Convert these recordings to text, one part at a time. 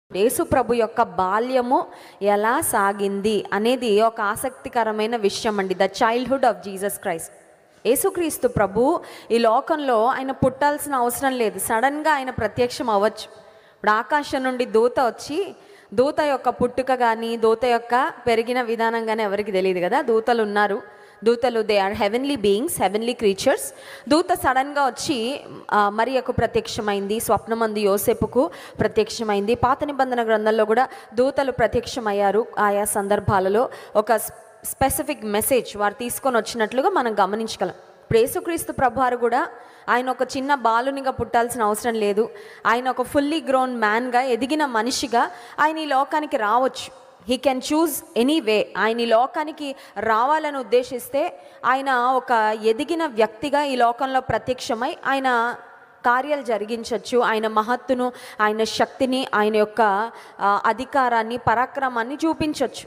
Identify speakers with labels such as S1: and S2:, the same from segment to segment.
S1: యేసు ప్రభు యొక్క బాల్యము ఎలా సాగింది అనేది ఒక ఆసక్తికరమైన విషయం అండి the childhood of Jesus Christ Yesukreestu ప్రభు ఈ లోకంలో ఆయన పుట్టాల్సిన అవసరం లేదు సడన్గా ఆయన ప్రత్యక్షం అవ్వచ్చు ఇప్పుడు ఆకాశం నుండి దూత వచ్చి దూత యొక్క పుట్టుక కానీ దూత యొక్క పెరిగిన విధానం కానీ ఎవరికి తెలియదు కదా దూతలు ఉన్నారు దూతలు they are heavenly beings heavenly creatures దూత సడన్గా వచ్చి ఆ, మరియకు ప్రత్యక్షమైంది స్వప్నమందు యోసేపుకు ప్రత్యక్షమైంది పాత నిబంధన గ్రంథంలో కూడా దూతలు ప్రత్యక్షమయ్యారు ఆయా సందర్భాలలో ఒక స్పెసిఫిక్ మెసేజ్ వారు తీసుకొని వచ్చినట్లుగా మనం గమనించగలం ఇప్పుడు యేసుక్రీస్తు ప్రభువారు కూడా ఆయన ఒక చిన్న బాలునిగా పుట్టాల్సిన అవసరం లేదు ఆయన ఒక ఫుల్లీ గ్రోన్ మ్యాన్గా ఎదిగిన మనిషిగా ఆయన ఈ లోకానికి రావచ్చు he can choose any way ఆయన ఈ లోకానికి రావాలని ఉద్దేశిస్తే ఆయన ఒక ఎదిగిన వ్యక్తిగా ఈ లోకంలో ప్రత్యక్షమై ఆయన కార్యాలు జరిగించవచ్చు ఆయన మహత్తును ఆయన శక్తిని ఆయన యొక్క ఆ, అధికారాన్ని పరాక్రమాన్ని చూపించవచ్చు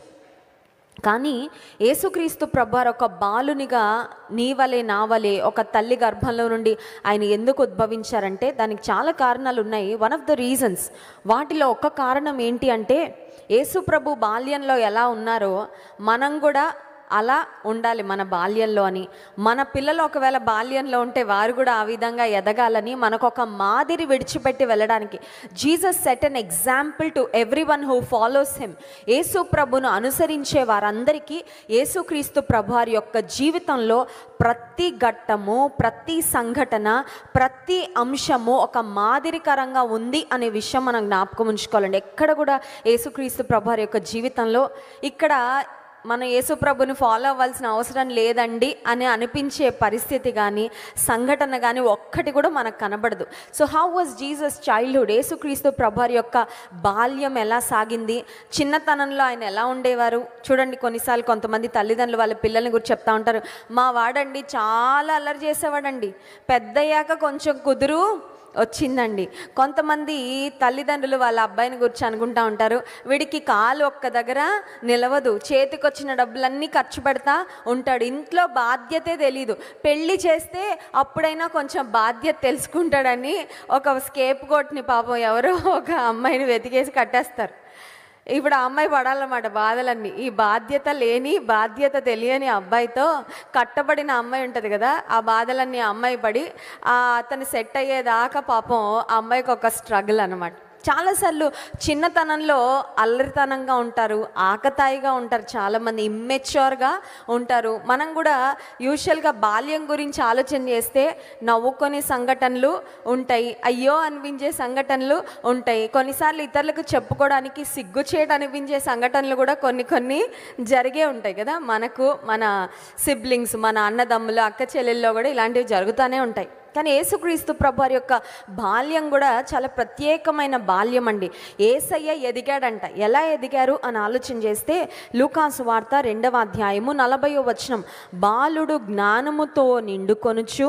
S1: కానీ యేసుక్రీస్తు ప్రభార్ ఒక బాలునిగా నీ వలె నా వలె ఒక తల్లి గర్భంలో నుండి ఆయన ఎందుకు ఉద్భవించారంటే దానికి చాలా కారణాలు ఉన్నాయి వన్ ఆఫ్ ద రీజన్స్ వాటిలో ఒక కారణం ఏంటి అంటే యేసు ప్రభు బాల్యంలో ఎలా ఉన్నారో మనం కూడా అలా ఉండాలి మన బాల్యంలో అని మన పిల్లలు ఒకవేళ బాల్యంలో ఉంటే వారు కూడా ఆ విధంగా ఎదగాలని మనకు ఒక మాదిరి విడిచిపెట్టి వెళ్ళడానికి Jesus set an example to everyone who follows him Yesu ప్రభును అనుసరించే వారందరికీ యేసుక్రీస్తు ప్రభు వారి యొక్క జీవితంలో ప్రతి ఘట్టము ప్రతి సంఘటన ప్రతి అంశము ఒక మాదిరికరంగా ఉంది అనే విషయం మనం జ్ఞాపకం ఉంచుకోవాలండి ఎక్కడ కూడా యేసుక్రీస్తు ప్రభు వారి యొక్క జీవితంలో ఇక్కడ మన యేసుప్రభుని ఫాలో అవ్వాల్సిన అవసరం లేదండి అని అనిపించే పరిస్థితి కానీ సంఘటన కానీ ఒక్కటి కూడా మనకు కనబడదు so how was Jesus childhood Yesukreestu ప్రభు యొక్క బాల్యం ఎలా సాగింది చిన్నతనంలో ఆయన ఎలా ఉండేవారు చూడండి కొన్నిసార్లు కొంతమంది తల్లిదండ్రులు వాళ్ళ పిల్లల్ని గురించి చెప్తా ఉంటారు మా వాడండి చాలా అల్లరి చేసేవాడండి పెద్దయ్యాక కొంచెం కుదురు వచ్చిందండి కొంతమంది తల్లిదండ్రులు వాళ్ళ అబ్బాయిని గురించి అనుకుంటా ఉంటారు వీడికి కాలు ఒక్క దగ్గర నిలవదు చేతికొచ్చిన డబ్బులన్నీ ఖర్చు పెడతా ఉంటాడు ఇంట్లో బాధ్యతే తెలీదు పెళ్లి చేస్తే అప్పుడైనా కొంచెం బాధ్యత తెలుసుకుంటాడని ఒక స్కేప్ కోట్ని పాపం ఎవరో ఒక అమ్మాయిని వెతికేసి కట్టేస్తారు ఇప్పుడు ఆ అమ్మాయి పడాలన్నమాట బాధలన్నీ ఈ బాధ్యత లేని బాధ్యత తెలియని అబ్బాయితో కట్టబడిన అమ్మాయి ఉంటుంది కదా ఆ బాధలన్నీ ఆ అమ్మాయి పడి ఆ అతను సెట్ అయ్యేదాకా పాపం ఆ అమ్మాయికి ఒక స్ట్రగుల్ అనమాట చాలాసార్లు చిన్నతనంలో అల్లరితనంగా ఉంటారు ఆకతాయిగా ఉంటారు చాలామంది ఇమ్మెచ్యూర్గా ఉంటారు మనం కూడా యూజువల్గా బాల్యం గురించి ఆలోచన చేస్తే నవ్వుకొని సంఘటనలు ఉంటాయి అయ్యో అనిపించే సంఘటనలు ఉంటాయి కొన్నిసార్లు ఇతరులకు చెప్పుకోవడానికి సిగ్గుచేటు అనిపించే సంఘటనలు కూడా కొన్ని కొన్ని జరిగే ఉంటాయి కదా మనకు మన సిబ్లింగ్స్ మన అన్నదమ్ములు అక్క చెల్లెల్లో కూడా ఇలాంటివి జరుగుతూనే ఉంటాయి కానీ యేసుక్రీస్తు ప్రభు వారి యొక్క బాల్యం కూడా చాలా ప్రత్యేకమైన బాల్యం అండి ఏసయ్య ఎదిగాడంట ఎలా ఎదిగారు అని ఆలోచన చేస్తే లూకాసు వార్త రెండవ అధ్యాయము నలభయో వచనం బాలుడు జ్ఞానముతో నిండుకొనుచు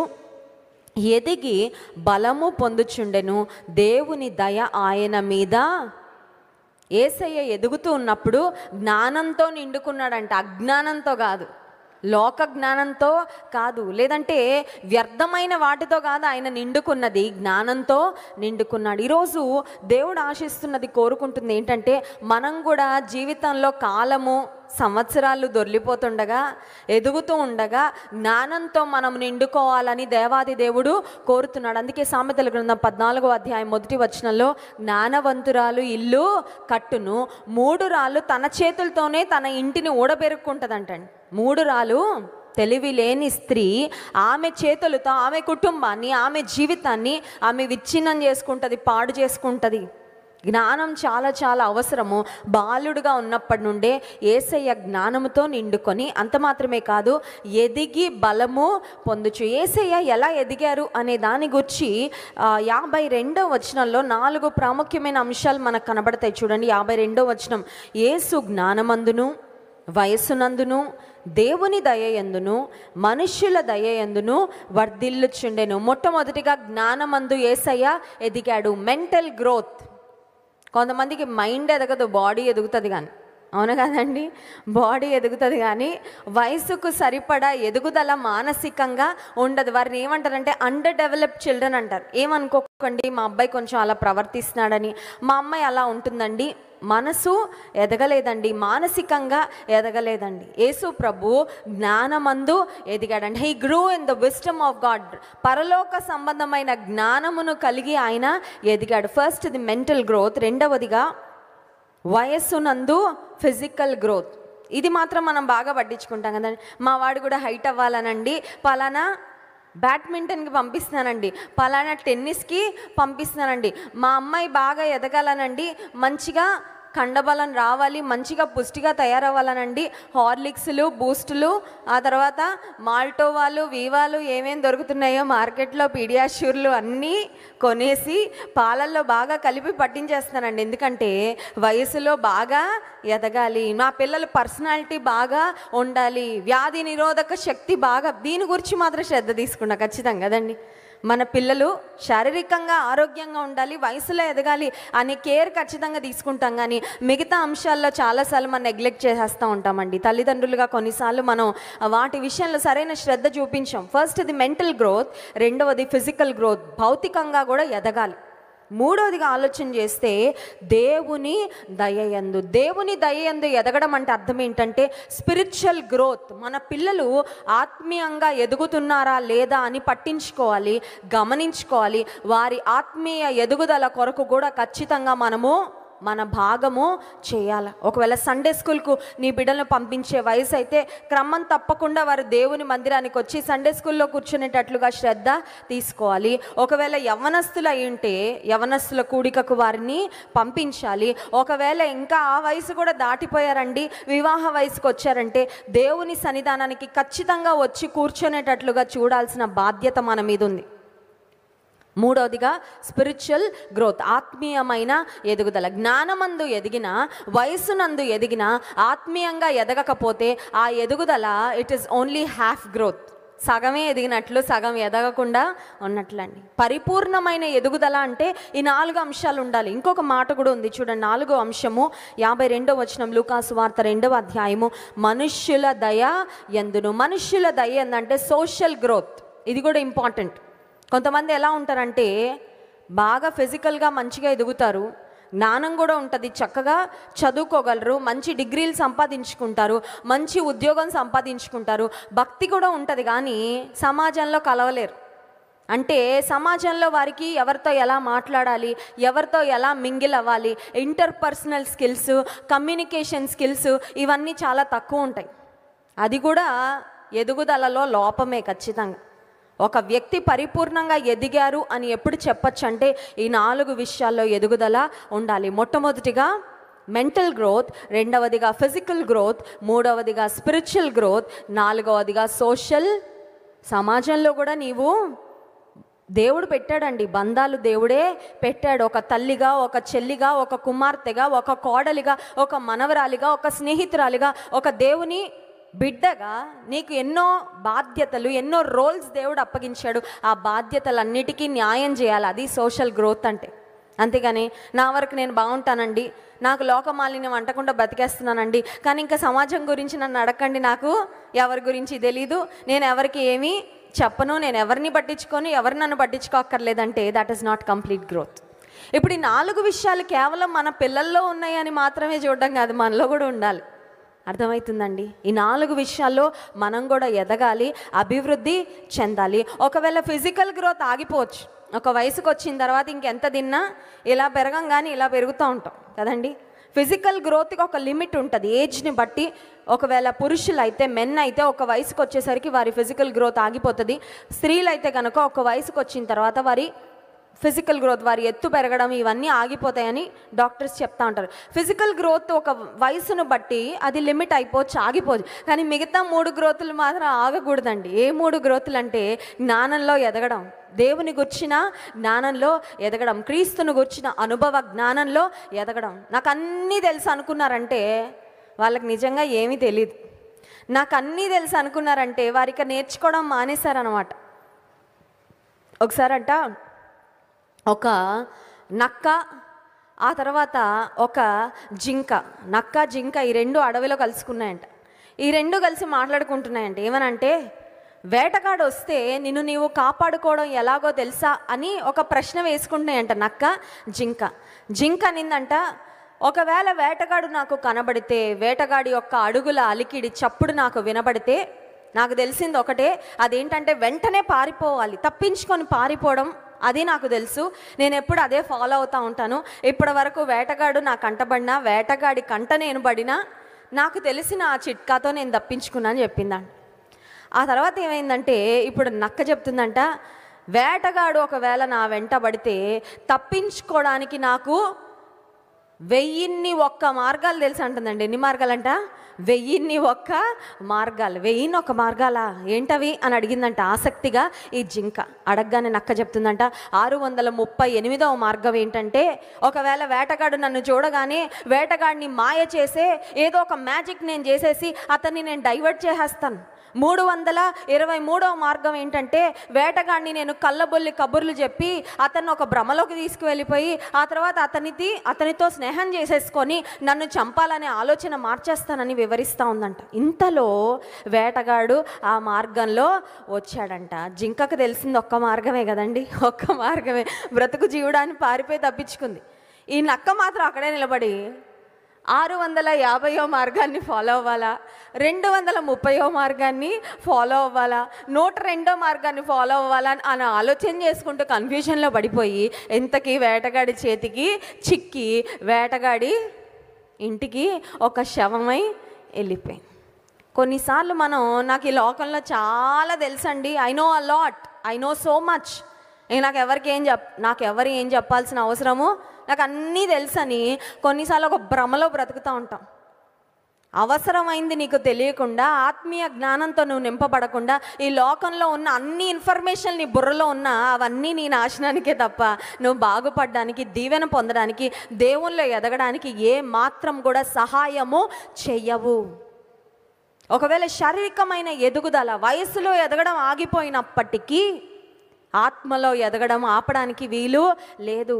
S1: ఎదిగి బలము పొందుచుండెను దేవుని దయ ఆయన మీద ఏసయ్య ఎదుగుతూ ఉన్నప్పుడు జ్ఞానంతో నిండుకున్నాడంట అజ్ఞానంతో కాదు లోక జ్ఞానంతో కాదు లేదంటే వ్యర్థమైన వాటితో కాదు ఆయన నిండుకున్నది జ్ఞానంతో నిండుకున్నాడు ఈరోజు దేవుడు ఆశిస్తున్నది కోరుకుంటుంది ఏంటంటే మనం కూడా జీవితంలో కాలము సంవత్సరాలు దొర్లిపోతుండగా ఎదుగుతూ ఉండగా జ్ఞానంతో మనం నిండుకోవాలని దేవాది దేవుడు కోరుతున్నాడు అందుకే సామెతల గ్రంథం పద్నాలుగో అధ్యాయం మొదటి వచనంలో జ్ఞానవంతురాలు ఇల్లు కట్టును మూడు రాళ్ళు తన చేతులతోనే తన ఇంటిని ఊడబెరుక్కుంటుందంటండి మూడు రాళ్ళు తెలివి లేని స్త్రీ ఆమె చేతులతో ఆమె కుటుంబాన్ని ఆమె జీవితాన్ని ఆమె విచ్ఛిన్నం చేసుకుంటుంది పాడు చేసుకుంటుంది జ్ఞానం చాలా చాలా అవసరము బాలుడుగా ఉన్నప్పటి నుండే ఏసయ్య జ్ఞానముతో నిండుకొని అంత మాత్రమే కాదు ఎదిగి బలము పొందుచు ఏసయ్య ఎలా ఎదిగారు అనే దాని గురించి ఆ, యాభై రెండో వచనంలో నాలుగు ప్రాముఖ్యమైన అంశాలు మనకు కనబడతాయి చూడండి యాభై రెండో వచనం ఏసు జ్ఞానమందును వయస్సునందును దేవుని దయయందును మనుష్యుల దయయందును వర్ధిల్లుచుండెను మొట్టమొదటిగా జ్ఞానమందు ఏసయ్య ఎదిగాడు మెంటల్ గ్రోత్ కొంతమందికి మైండ్ ఎదగదు బాడీ ఎదుగుతుంది కానీ అవును కదండి బాడీ ఎదుగుతుంది కానీ వయసుకు సరిపడా ఎదుగుదల మానసికంగా ఉండదు వారిని ఏమంటారంటే అండర్ డెవలప్డ్ చిల్డ్రన్ అంటారు ఏమనుకో అండి మా అబ్బాయి కొంచెం అలా ప్రవర్తిస్తున్నాడని మా అమ్మాయి అలా ఉంటుందండి మనసు ఎదగలేదండి మానసికంగా ఎదగలేదండి యేసు ప్రభు జ్ఞానమందు ఎదిగాడండి he grew in the wisdom of God పరలోక సంబంధమైన జ్ఞానమును కలిగి ఆయన ఎదిగాడు ఫస్ట్ ది మెంటల్ గ్రోత్ రెండవదిగా వయస్సునందు ఫిజికల్ గ్రోత్ ఇది మాత్రం మనం బాగా పట్టించుకుంటాం కదండి మా వాడు కూడా హైట్ అవ్వాలనండి పలానా బ్యాడ్మింటన్కి పంపిస్తున్నానండి పలానా టెన్నిస్కి పంపిస్తున్నానండి మా అమ్మాయి బాగా ఎదగాలనండి మంచిగా కండబలం రావాలి మంచిగా పుష్టిగా తయారవ్వాలనండి హార్లిక్స్లు బూస్టులు ఆ తర్వాత మాల్టోవాలు వీవాలు ఏమేం దొరుకుతున్నాయో మార్కెట్లో పీడియాష్యూర్లు అన్నీ కొనేసి పాలల్లో బాగా కలిపి పట్టించేస్తానండి ఎందుకంటే వయసులో బాగా ఎదగాలి నా పిల్లల పర్సనాలిటీ బాగా ఉండాలి వ్యాధి నిరోధక శక్తి బాగా దీని గురించి మాత్రం శ్రద్ధ తీసుకున్నా ఖచ్చితంగా కదండి మన పిల్లలు శారీరకంగా ఆరోగ్యంగా ఉండాలి వయసులో ఎదగాలి అనే కేర్ ఖచ్చితంగా తీసుకుంటాం కానీ మిగతా అంశాల్లో చాలాసార్లు మనం నెగ్లెక్ట్ చేసేస్తూ ఉంటామండి తల్లిదండ్రులుగా కొన్నిసార్లు మనం వాటి విషయంలో సరైన శ్రద్ధ చూపించాం ఫస్ట్ ఇది మెంటల్ గ్రోత్ రెండవది ఫిజికల్ గ్రోత్ భౌతికంగా కూడా ఎదగాలి మూడవదిగా ఆలోచన చేస్తే దేవుని దయయందు దేవుని దయయందు ఎదగడం అంటే అర్థం ఏంటంటే స్పిరిచువల్ గ్రోత్ మన పిల్లలు ఆత్మీయంగా ఎదుగుతున్నారా లేదా అని పట్టించుకోవాలి గమనించుకోవాలి వారి ఆత్మీయ ఎదుగుదల కొరకు కూడా ఖచ్చితంగా మనము మన భాగము చేయాలి ఒకవేళ సండే స్కూల్కు నీ బిడ్డలను పంపించే వయసు అయితే క్రమం తప్పకుండా వారు దేవుని మందిరానికి వచ్చి సండే స్కూల్లో కూర్చునేటట్లుగా శ్రద్ధ తీసుకోవాలి ఒకవేళ యవనస్తులు అయి ఉంటే యవనస్తుల కూడికకు వారిని పంపించాలి ఒకవేళ ఇంకా ఆ వయసు కూడా దాటిపోయారండి వివాహ వయసుకు వచ్చారంటే దేవుని సన్నిధానానికి ఖచ్చితంగా వచ్చి కూర్చునేటట్లుగా చూడాల్సిన బాధ్యత మన మీద ఉంది మూడవదిగా స్పిరిచువల్ గ్రోత్ ఆత్మీయమైన ఎదుగుదల జ్ఞానమందు ఎదిగిన వయసునందు ఎదిగిన ఆత్మీయంగా ఎదగకపోతే ఆ ఎదుగుదల it is only half growth సగమే ఎదిగినట్లు సగం ఎదగకుండా ఉన్నట్లండి పరిపూర్ణమైన ఎదుగుదల అంటే ఈ నాలుగు అంశాలు ఉండాలి ఇంకొక మాట కూడా ఉంది చూడండి నాలుగో అంశము యాభై రెండో వచనం లూకాసు వార్త రెండవ అధ్యాయము మనుష్యుల దయ ఎందును మనుష్యుల దయ ఎందంటే సోషల్ గ్రోత్ ఇది కూడా ఇంపార్టెంట్ కొంతమంది ఎలా ఉంటారంటే బాగా ఫిజికల్గా మంచిగా ఎదుగుతారు జ్ఞానం కూడా ఉంటుంది చక్కగా చదువుకోగలరు మంచి డిగ్రీలు సంపాదించుకుంటారు మంచి ఉద్యోగం సంపాదించుకుంటారు భక్తి కూడా ఉంటుంది కానీ సమాజంలో కలవలేరు అంటే సమాజంలో వారికి ఎవరితో ఎలా మాట్లాడాలి ఎవరితో ఎలా మింగిల్ అవ్వాలి ఇంటర్పర్సనల్ స్కిల్స్ కమ్యూనికేషన్ స్కిల్స్ ఇవన్నీ చాలా తక్కువ ఉంటాయి అది కూడా ఎదుగుదలలో లోపమే ఖచ్చితంగా ఒక వ్యక్తి పరిపూర్ణంగా ఎదిగారు అని ఎప్పుడు చెప్పచ్చు అంటే ఈ నాలుగు విషయాల్లో ఎదుగుదల ఉండాలి మొట్టమొదటిగా మెంటల్ గ్రోత్ రెండవదిగా ఫిజికల్ గ్రోత్ మూడవదిగా స్పిరిచువల్ గ్రోత్ నాలుగవదిగా సోషల్ సమాజంలో కూడా నీవు దేవుడు పెట్టాడండి బంధాలు దేవుడే పెట్టాడు ఒక తల్లిగా ఒక చెల్లిగా ఒక కుమార్తెగా ఒక కోడలిగా ఒక మనవరాలిగా ఒక స్నేహితురాలిగా ఒక దేవుని బిడ్డగా నీకు ఎన్నో బాధ్యతలు ఎన్నో రోల్స్ దేవుడు అప్పగించాడు ఆ బాధ్యతలన్నిటికీ న్యాయం చేయాలి అది సోషల్ గ్రోత్ అంటే అంతేగాని నా వరకు నేను బాగుంటానండి నాకు లోకమాలిన్యం అంటకుండా బతికేస్తున్నానండి కానీ ఇంకా సమాజం గురించి నన్ను అడగండి నాకు ఎవరి గురించి తెలీదు నేను ఎవరికి ఏమీ చెప్పను నేను ఎవరిని పట్టించుకొని ఎవరు నన్ను పట్టించుకోక్కర్లేదంటే that is not complete growth ఇప్పుడు ఈ నాలుగు విషయాలు కేవలం మన పిల్లల్లో ఉన్నాయని మాత్రమే చూడడం కాదు మనలో కూడా ఉండాలి అర్థమవుతుందండి ఈ నాలుగు విషయాల్లో మనం కూడా ఎదగాలి అభివృద్ధి చెందాలి ఒకవేళ ఫిజికల్ గ్రోత్ ఆగిపోవచ్చు ఒక వయసుకు వచ్చిన తర్వాత ఇంకెంత తిన్నా ఇలా పెరగంగానే ఇలా పెరుగుతూ ఉంటాం కదండి ఫిజికల్ గ్రోత్కి ఒక లిమిట్ ఉంటుంది ఏజ్ని బట్టి ఒకవేళ పురుషులు అయితే మెన్ అయితే ఒక వయసుకు వచ్చేసరికి వారి ఫిజికల్ గ్రోత్ ఆగిపోతుంది స్త్రీలు అయితే కనుక ఒక వయసుకు వచ్చిన తర్వాత వారి ఫిజికల్ గ్రోత్ వారి ఎత్తు పెరగడం ఇవన్నీ ఆగిపోతాయని డాక్టర్స్ చెప్తా ఉంటారు ఫిజికల్ గ్రోత్ ఒక వయసును బట్టి అది లిమిట్ అయిపోవచ్చు ఆగిపోవచ్చు కానీ మిగతా మూడు గ్రోతులు మాత్రం ఆగకూడదండి ఏ మూడు గ్రోతులు అంటే జ్ఞానంలో ఎదగడం దేవుని గుర్చిన జ్ఞానంలో ఎదగడం క్రీస్తును గుర్చిన అనుభవ జ్ఞానంలో ఎదగడం నాకు అన్నీ తెలుసు అనుకున్నారంటే వాళ్ళకి నిజంగా ఏమీ తెలియదు నాకు అన్నీ తెలుసు అనుకున్నారంటే వారికి నేర్చుకోవడం మానేశారనమాట ఒకసారంట ఒక నక్క ఆ తర్వాత ఒక జింక నక్క జింక ఈ రెండు అడవిలో కలుసుకున్నాయంట ఈ రెండు కలిసి మాట్లాడుకుంటున్నాయంట ఏమనంటే వేటగాడు వస్తే నిన్ను నీవు కాపాడుకోవడం ఎలాగో తెలుసా అని ఒక ప్రశ్న వేసుకుంటున్నాయంట నక్క జింక జింక నిందంట ఒకవేళ వేటగాడు నాకు కనబడితే వేటగాడి యొక్క అడుగుల అలికిడి చప్పుడు నాకు వినబడితే నాకు తెలిసింది ఒకటే అదేంటంటే వెంటనే పారిపోవాలి తప్పించుకొని పారిపోవడం అది నాకు తెలుసు నేను ఎప్పుడు అదే ఫాలో అవుతూ ఉంటాను ఇప్పటి వరకు వేటగాడు నా కంటబడినా వేటగాడి కంట నేను పడినా నాకు తెలిసిన ఆ చిట్కాతో నేను తప్పించుకున్నా అని చెప్పిందంట ఆ తర్వాత ఏమైందంటే ఇప్పుడు నక్క చెప్తుందంట వేటగాడు ఒకవేళ నా వెంట పడితే తప్పించుకోవడానికి నాకు వెయ్యిన్ని ఒక్క మార్గాలు తెలుసు అంటుందండి ఎన్ని మార్గాలంట వెయ్యిన్ని ఒక్క మార్గాలు వెయ్యిన్ని ఒక మార్గాలా ఏంటవి అని అడిగిందంట ఆసక్తిగా ఈ జింక అడగగానే నక్క చెప్తుందంట ఆరు వందల ముప్పై ఎనిమిదవ మార్గం ఏంటంటే ఒకవేళ వేటగాడు నన్ను చూడగానే వేటగాడిని మాయ చేసే ఏదో ఒక మ్యాజిక్ నేను చేసేసి అతన్ని నేను డైవర్ట్ చేసేస్తాను మూడు వందల ఇరవై మూడవ మార్గం ఏంటంటే వేటగాడిని నేను కళ్ళబొల్లి కబుర్లు చెప్పి అతన్ని ఒక భ్రమలోకి తీసుకువెళ్ళిపోయి ఆ తర్వాత అతనిది అతనితో స్నేహం చేసేసుకొని నన్ను చంపాలనే ఆలోచన మార్చేస్తానని వివరిస్తూ ఉందంట ఇంతలో వేటగాడు ఆ మార్గంలో వచ్చాడంట జింకకు తెలిసింది ఒక్క మార్గమే కదండి ఒక్క మార్గమే బ్రతుకు జీవుడాన్ని పారిపోయి తప్పించుకుంది ఈ నక్క మాత్రం అక్కడే నిలబడి ఆరు వందల యాభైయో మార్గాన్ని ఫాలో అవ్వాలా రెండు వందల ముప్పయో మార్గాన్ని ఫాలో అవ్వాలా నూట రెండో మార్గాన్ని ఫాలో అవ్వాలా అని ఆలోచన చేసుకుంటూ కన్ఫ్యూజన్లో పడిపోయి ఎంతకీ వేటగాడి చేతికి చిక్కి వేటగాడి ఇంటికి ఒక శవమై వెళ్ళిపోయింది కొన్నిసార్లు మనం నాకు ఈ లోకంలో చాలా తెలుసండి I know a lot I know so much నేను నాకు ఎవరికి ఏం చెప్ నాకు ఎవరు ఏం చెప్పాల్సిన అవసరము నాకు అన్నీ తెలుసని కొన్నిసార్లు ఒక భ్రమలో బ్రతుకుతూ ఉంటాం అవసరమైంది నీకు తెలియకుండా ఆత్మీయ జ్ఞానంతో నువ్వు నింపబడకుండా ఈ లోకంలో ఉన్న అన్ని ఇన్ఫర్మేషన్ నీ బుర్రలో ఉన్న అవన్నీ నీ నాశనానికే తప్ప నువ్వు బాగుపడడానికి దీవెన పొందడానికి దేవుల్లో ఎదగడానికి ఏ మాత్రం కూడా సహాయము చెయ్యవు ఒకవేళ శారీరకమైన ఎదుగుదల వయసులో ఎదగడం ఆగిపోయినప్పటికీ ఆత్మలో ఎదగడం ఆపడానికి వీలు లేదు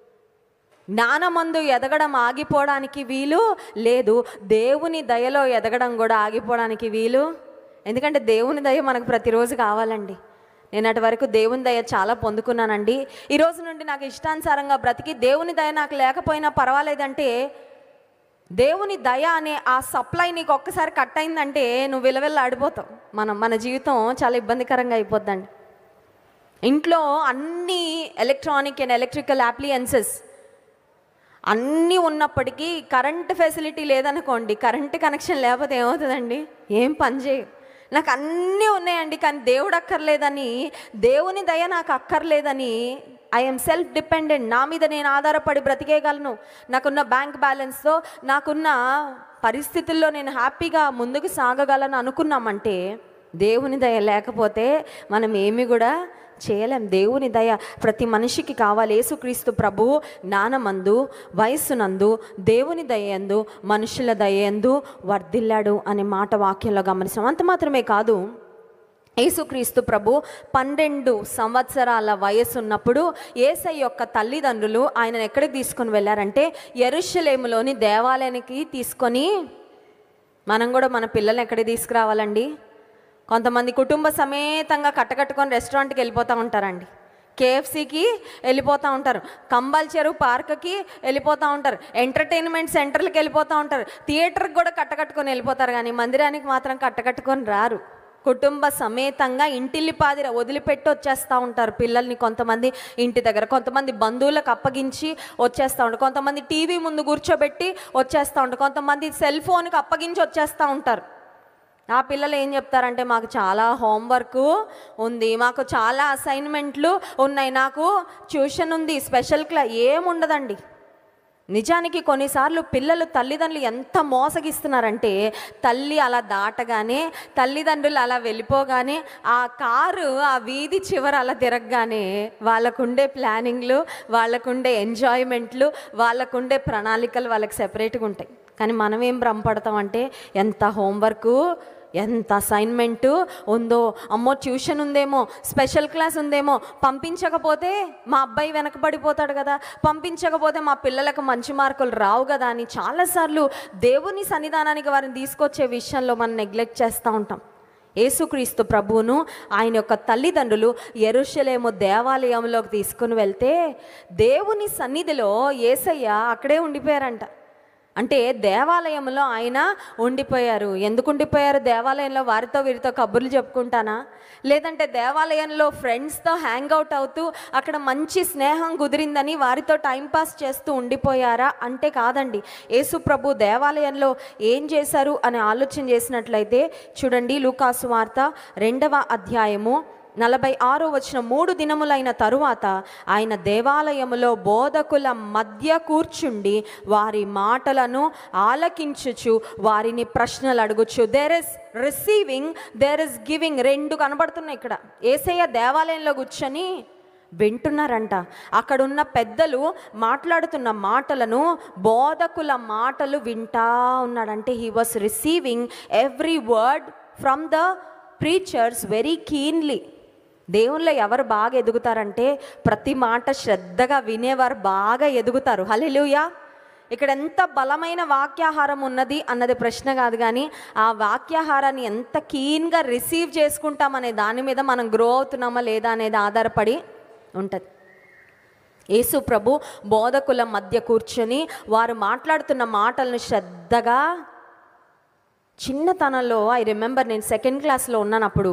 S1: జ్ఞానమందు ఎదగడం ఆగిపోవడానికి వీలు లేదు దేవుని దయలో ఎదగడం కూడా ఆగిపోవడానికి వీలు ఎందుకంటే దేవుని దయ మనకు ప్రతిరోజు కావాలండి నేను అటు వరకు దేవుని దయ చాలా పొందుకున్నానండి ఈ రోజు నుండి నాకు ఇష్టానుసారంగా బ్రతికి దేవుని దయ నాకు లేకపోయినా పర్వాలేదంటే దేవుని దయ అనే ఆ సప్లై నీకు ఒక్కసారి కట్ అయిందంటే నువ్వు విలవెల్ల ఆడిపోతావు మనం మన జీవితం చాలా ఇబ్బందికరంగా అయిపోద్దండి ఇంట్లో అన్ని ఎలక్ట్రానిక్ అండ్ ఎలక్ట్రికల్ అప్లియన్సెస్ అన్నీ ఉన్నప్పటికీ కరెంట్ ఫెసిలిటీ లేదనుకోండి కరెంట్ కనెక్షన్ లేకపోతే ఏమవుతుందండి ఏం పని చేయవు నాకు అన్నీ ఉన్నాయండి కానీ దేవుడు అక్కర్లేదని దేవుని దయ నాకు అక్కర్లేదని ఐఎమ్ సెల్ఫ్ డిపెండెంట్ నా మీద నేను ఆధారపడి బ్రతికేయగలను నాకున్న బ్యాంక్ బ్యాలెన్స్తో నాకున్న పరిస్థితుల్లో నేను హ్యాపీగా ముందుకు సాగగలను అనుకున్నామంటే దేవుని దయ లేకపోతే మనం ఏమి కూడా చేయలేం దేవుని దయ ప్రతి మనిషికి కావాలి యేసుక్రీస్తు ప్రభు జ్ఞానమందు వయస్సునందు దేవుని దయందు మనుషుల దయందు వర్ధిల్లాడు అనే మాట వాక్యంలో గమనిస్తాం అంత మాత్రమే కాదు యేసుక్రీస్తు ప్రభు పన్నెండు సంవత్సరాల వయసు ఉన్నప్పుడు ఏసై యొక్క తల్లిదండ్రులు ఆయనను ఎక్కడికి తీసుకొని వెళ్ళారంటే ఎరుషలేములోని దేవాలయానికి తీసుకొని మనం కూడా మన పిల్లల్ని ఎక్కడికి తీసుకురావాలండి కొంతమంది కుటుంబ సమేతంగా కట్టకట్టుకొని రెస్టారెంట్కి వెళ్ళిపోతూ ఉంటారండి కేఎఫ్సికి వెళ్ళిపోతూ ఉంటారు కంబల్ చెరువు పార్క్కి వెళ్ళిపోతూ ఉంటారు ఎంటర్టైన్మెంట్ సెంటర్లకు వెళ్ళిపోతూ ఉంటారు థియేటర్కి కూడా కట్టకట్టుకొని వెళ్ళిపోతారు కానీ మందిరానికి మాత్రం కట్టకట్టుకొని రారు కుటుంబ సమేతంగా ఇంటిల్లిపాదిర వదిలిపెట్టి వచ్చేస్తూ ఉంటారు పిల్లల్ని కొంతమంది ఇంటి దగ్గర కొంతమంది బంధువులకు అప్పగించి వచ్చేస్తూ ఉంటారు కొంతమంది టీవీ ముందు కూర్చోబెట్టి వచ్చేస్తూ ఉంటారు కొంతమంది సెల్ ఫోన్కి అప్పగించి వచ్చేస్తూ ఉంటారు ఆ పిల్లలు ఏం చెప్తారంటే మాకు చాలా హోంవర్క్ ఉంది మాకు చాలా అసైన్మెంట్లు ఉన్నాయి నాకు ట్యూషన్ ఉంది స్పెషల్ క్లా ఏముండదండి నిజానికి కొన్నిసార్లు పిల్లలు తల్లిదండ్రులు ఎంత మోసగిస్తున్నారంటే తల్లి అలా దాటగానే తల్లిదండ్రులు అలా వెళ్ళిపోగానే ఆ కారు ఆ వీధి చివర అలా తిరగగానే వాళ్ళకుండే ప్లానింగ్లు వాళ్ళకుండే ఎంజాయ్మెంట్లు వాళ్ళకుండే ప్రణాళికలు వాళ్ళకి సెపరేట్గా ఉంటాయి కానీ మనం ఏం భ్రమపడతామంటే ఎంత హోంవర్క్ ఎంత అసైన్మెంట్ ఉందో అమ్మో ట్యూషన్ ఉందేమో స్పెషల్ క్లాస్ ఉందేమో పంపించకపోతే మా అబ్బాయి వెనకబడిపోతాడు కదా పంపించకపోతే మా పిల్లలకు మంచి మార్కులు రావు కదా అని చాలాసార్లు దేవుని సన్నిధానానికి వారిని తీసుకొచ్చే విషయంలో మనం నెగ్లెక్ట్ చేస్తూ ఉంటాం యేసుక్రీస్తు ప్రభువును ఆయన యొక్క తల్లిదండ్రులు ఎరుషలేము దేవాలయంలోకి తీసుకుని వెళ్తే దేవుని సన్నిధిలో ఏసయ్య అక్కడే ఉండిపోయారంట అంటే దేవాలయంలో ఆయన ఉండిపోయారు ఎందుకు ఉండిపోయారు దేవాలయంలో వారితో వీరితో కబుర్లు చెప్పుకుంటానా లేదంటే దేవాలయంలో ఫ్రెండ్స్తో హ్యాంగ్ అవుట్ అవుతూ అక్కడ మంచి స్నేహం కుదిరిందని వారితో టైంపాస్ చేస్తూ ఉండిపోయారా అంటే కాదండి యేసు ప్రభు దేవాలయంలో ఏం చేశారు అని ఆలోచన చేసినట్లయితే చూడండి లూకాసు వార్త రెండవ అధ్యాయము నలభై ఆరో వచ్చిన మూడు దినములైన తరువాత ఆయన దేవాలయములో బోధకుల మధ్య కూర్చుండి వారి మాటలను ఆలకించుచు వారిని ప్రశ్నలు అడుగుచు there is receiving there is giving రెండు కనబడుతున్నాయి ఇక్కడ ఏసయ్య దేవాలయంలో కూర్చొని వింటున్నారంట అక్కడున్న పెద్దలు మాట్లాడుతున్న మాటలను బోధకుల మాటలు వింటా ఉన్నాడంటే he was receiving every word from the preachers very keenly దేవుల్లో ఎవరు బాగా ఎదుగుతారంటే ప్రతి మాట శ్రద్ధగా వినేవారు బాగా ఎదుగుతారు హల్లెలూయా ఇక్కడ ఎంత బలమైన వాక్యాహారం ఉన్నది అన్నది ప్రశ్న కాదు కానీ ఆ వాక్యాహారాన్ని ఎంత కీన్గా రిసీవ్ చేసుకుంటామనే దాని మీద మనం గ్రో అవుతున్నామా లేదా అనేది ఆధారపడి ఉంటుంది యేసు ప్రభు బోధకుల మధ్య కూర్చొని వారు మాట్లాడుతున్న మాటలను శ్రద్ధగా చిన్నతనంలో ఐ రిమెంబర్ నేను సెకండ్ క్లాస్లో ఉన్నానప్పుడు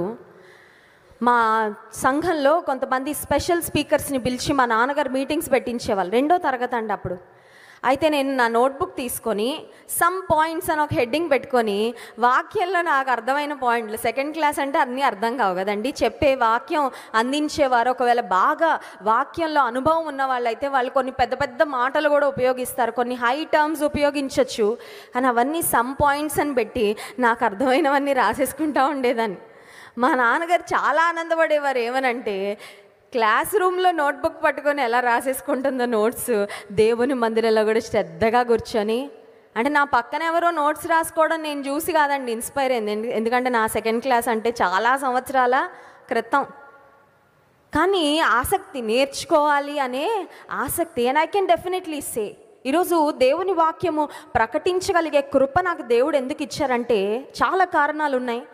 S1: మా సంఘంలో కొంతమంది స్పెషల్ స్పీకర్స్ని పిలిచి మా నాన్నగారు మీటింగ్స్ పెట్టించేవాళ్ళు రెండో తరగతి అండి అప్పుడు అయితే నేను నా నోట్బుక్ తీసుకొని సమ్ పాయింట్స్ అని ఒక హెడ్డింగ్ పెట్టుకొని వాక్యంలో నాకు అర్థమైన పాయింట్లు సెకండ్ క్లాస్ అంటే అన్నీ అర్థం కావు కదండి చెప్పే వాక్యం అందించేవారు ఒకవేళ బాగా వాక్యంలో అనుభవం ఉన్న వాళ్ళైతే వాళ్ళు కొన్ని పెద్ద పెద్ద మాటలు కూడా ఉపయోగిస్తారు కొన్ని హై టర్మ్స్ ఉపయోగించవచ్చు కానీ అవన్నీ సమ్ పాయింట్స్ అని పెట్టి నాకు అర్థమైనవన్నీ రాసేసుకుంటా ఉండేదాన్ని మా నాన్నగారు చాలా ఆనందపడేవారు ఏమనంటే క్లాస్ రూమ్లో నోట్బుక్ పట్టుకొని ఎలా రాసేసుకుంటుందో నోట్స్ దేవుని మందిరంలో కూడా శ్రద్ధగా కూర్చొని అంటే నా పక్కన ఎవరో నోట్స్ రాసుకోవడం నేను చూసి కాదండి ఇన్స్పైర్ అయింది ఎందు- ఎందుకంటే నా సెకండ్ క్లాస్ అంటే చాలా సంవత్సరాల క్రితం కానీ ఆసక్తి నేర్చుకోవాలి అనే ఆసక్తి and I can definitely say ఈరోజు దేవుని వాక్యము ప్రకటించగలిగే కృప నాకు దేవుడు ఎందుకు ఇచ్చారంటే చాలా కారణాలు ఉన్నాయి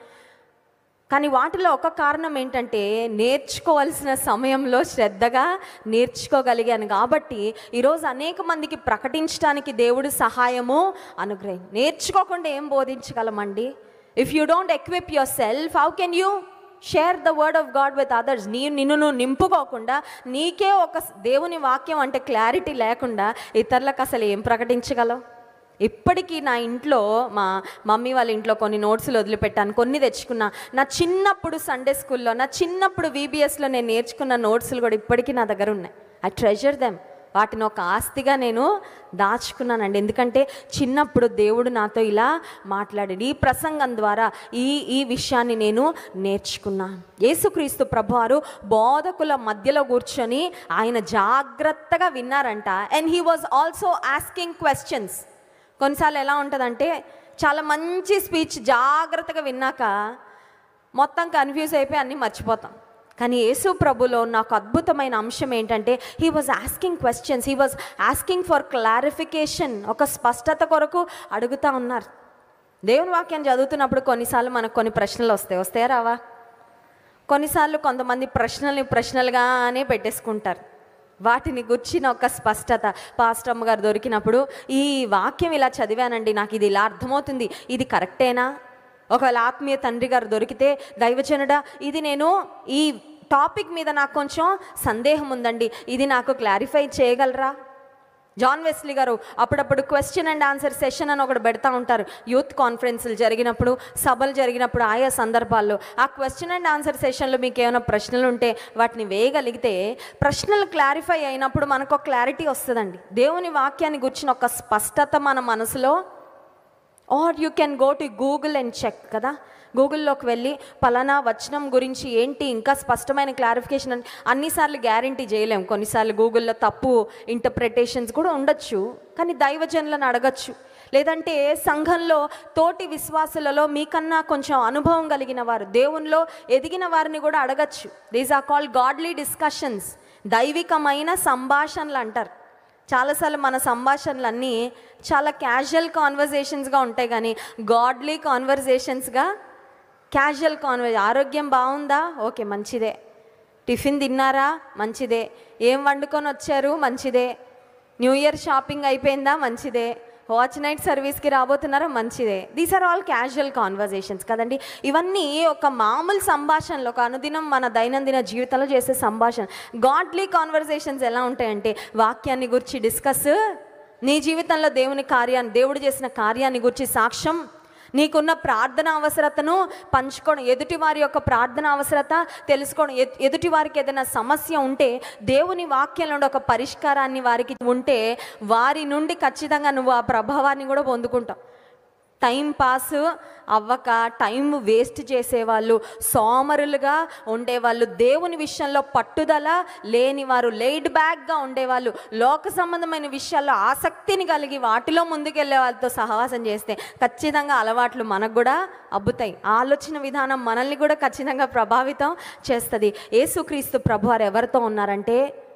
S1: కానీ వాటిలో ఒక కారణం ఏంటంటే నేర్చుకోవాల్సిన సమయంలో శ్రద్ధగా నేర్చుకోగలిగాను కాబట్టి ఈరోజు అనేక మందికి ప్రకటించడానికి దేవుడు సహాయము అనుగ్రహం నేర్చుకోకుండా ఏం బోధించగలమండి if you don't equip yourself how can you share the word of God with others నీ నిన్ను నువ్వు నింపుకోకుండా నీకే ఒక దేవుని వాక్యం అంటే క్లారిటీ లేకుండా ఇతరులకు అసలు ఏం ప్రకటించగలవు ఇప్పటికీ నా ఇంట్లో మా మమ్మీ వాళ్ళ ఇంట్లో కొన్ని నోట్స్లు వదిలిపెట్టాను కొన్ని తెచ్చుకున్నా నా చిన్నప్పుడు సండే స్కూల్లో నా చిన్నప్పుడు వీబీఎస్లో నేను నేర్చుకున్న నోట్స్లు కూడా ఇప్పటికీ నా దగ్గర ఉన్నాయి ఐ ట్రెజర్ దెమ్ వాటిని ఒక ఆస్తిగా నేను దాచుకున్నానండి ఎందుకంటే చిన్నప్పుడు దేవుడు నాతో ఇలా మాట్లాడాడు ఈ ప్రసంగం ద్వారా ఈ ఈ విషయాన్ని నేను నేర్చుకున్నా యేసుక్రీస్తు ప్రభువారు బోధకుల మధ్యలో కూర్చొని ఆయన జాగ్రత్తగా విన్నారంట and he was also asking questions కొన్నిసార్లు ఎలా ఉంటుందంటే చాలా మంచి స్పీచ్ జాగ్రత్తగా విన్నాక మొత్తం కన్ఫ్యూజ్ అయిపోయి అన్నీ మర్చిపోతాం కానీ యేసు ప్రభులో నాకు అద్భుతమైన అంశం ఏంటంటే he was asking questions he was asking for clarification ఒక స్పష్టత కొరకు అడుగుతా ఉన్నారు దేవుని వాక్యం చదువుతున్నప్పుడు కొన్నిసార్లు మనకు కొన్ని ప్రశ్నలు వస్తాయి వస్తాయా రావా కొన్నిసార్లు కొంతమంది ప్రశ్నల్ని ప్రశ్నలుగానే పెట్టేసుకుంటారు వాటిని గుర్చిన ఒక స్పష్టత పాస్టమ్మ గారు దొరికినప్పుడు ఈ వాక్యం ఇలా చదివానండి నాకు ఇది ఇలా అర్థమవుతుంది ఇది కరెక్టేనా ఒకవేళ ఆత్మీయ తండ్రి గారు దొరికితే దైవజనుడా ఇది నేను ఈ టాపిక్ మీద నాకు కొంచెం సందేహం ఉందండి ఇది నాకు క్లారిఫై చేయగలరా జాన్ వెస్లీ గారు అప్పుడప్పుడు క్వశ్చన్ అండ్ ఆన్సర్ సెషన్ అని ఒకటి పెడతా ఉంటారు యూత్ కాన్ఫరెన్స్లు జరిగినప్పుడు సభలు జరిగినప్పుడు ఆయా సందర్భాల్లో ఆ క్వశ్చన్ అండ్ ఆన్సర్ సెషన్లో మీకు ఏమైనా ప్రశ్నలు ఉంటే వాటిని వేయగలిగితే ప్రశ్నలు క్లారిఫై అయినప్పుడు మనకు ఒక క్లారిటీ వస్తుందండి దేవుని వాక్యాన్ని గుర్చిన ఒక స్పష్టత మన మనసులో or you can go to Google and check కదా గూగుల్లోకి వెళ్ళి పలానా వచనం గురించి ఏంటి ఇంకా స్పష్టమైన క్లారిఫికేషన్ అని అన్నిసార్లు గ్యారంటీ చేయలేం కొన్నిసార్లు గూగుల్లో తప్పు ఇంటర్ప్రిటేషన్స్ కూడా ఉండొచ్చు కానీ దైవజనులను అడగచ్చు లేదంటే సంఘంలో తోటి విశ్వాసులలో మీకన్నా కొంచెం అనుభవం కలిగిన వారు దేవునిలో ఎదిగిన వారిని కూడా అడగచ్చు these are called godly discussions దైవికమైన సంభాషణలు అంటారు చాలాసార్లు మన సంభాషణలన్నీ చాలా క్యాజువల్ కాన్వర్జేషన్స్గా ఉంటాయి కానీ గాడ్లీ కాన్వర్జేషన్స్గా క్యాజువల్ కాన్వర్జ్ ఆరోగ్యం బాగుందా ఓకే మంచిదే టిఫిన్ తిన్నారా మంచిదే ఏం వండుకొని వచ్చారు మంచిదే న్యూ ఇయర్ షాపింగ్ అయిపోయిందా మంచిదే వాచ్ నైట్ సర్వీస్కి రాబోతున్నారా మంచిదే these are all casual conversations కదండి ఇవన్నీ ఒక మామూలు సంభాషణలో ఒక అనుదినం మన దైనందిన జీవితంలో చేసే సంభాషణ గాడ్లీ కాన్వర్జేషన్స్ ఎలా ఉంటాయంటే వాక్యాన్ని గురించి డిస్కస్ నీ జీవితంలో దేవుని కార్యాన్ని దేవుడు చేసిన కార్యాన్ని గురించి సాక్ష్యం నీకున్న ప్రార్థన అవసరతను పంచుకోవడం ఎదుటి వారి యొక్క ప్రార్థన అవసరత తెలుసుకోవడం ఎ- ఎదుటి వారికి ఏదైనా సమస్య ఉంటే దేవుని వాక్యంలో ఉండే ఒక పరిష్కారాన్ని వారికి ఉంటే వారి నుండి ఖచ్చితంగా నువ్వు ఆ ప్రభావాన్ని కూడా పొందుకుంటావు టైం పాస్ అవ్వక టైం వేస్ట్ చేసేవాళ్ళు సోమరులుగా ఉండేవాళ్ళు దేవుని విషయంలో పట్టుదల లేని వారు లేడ్ బ్యాక్గా ఉండేవాళ్ళు లోక సంబంధమైన విషయాల్లో ఆసక్తిని కలిగి వాటిలో ముందుకెళ్ళే వాళ్ళతో సహవాసం చేస్తే ఖచ్చితంగా అలవాట్లు మనకు కూడా అబ్బుతాయి ఆలోచన విధానం మనల్ని కూడా ఖచ్చితంగా ప్రభావితం చేస్తుంది యేసుక్రీస్తు ప్రభు వారు ఎవరితో ఉన్నారంటే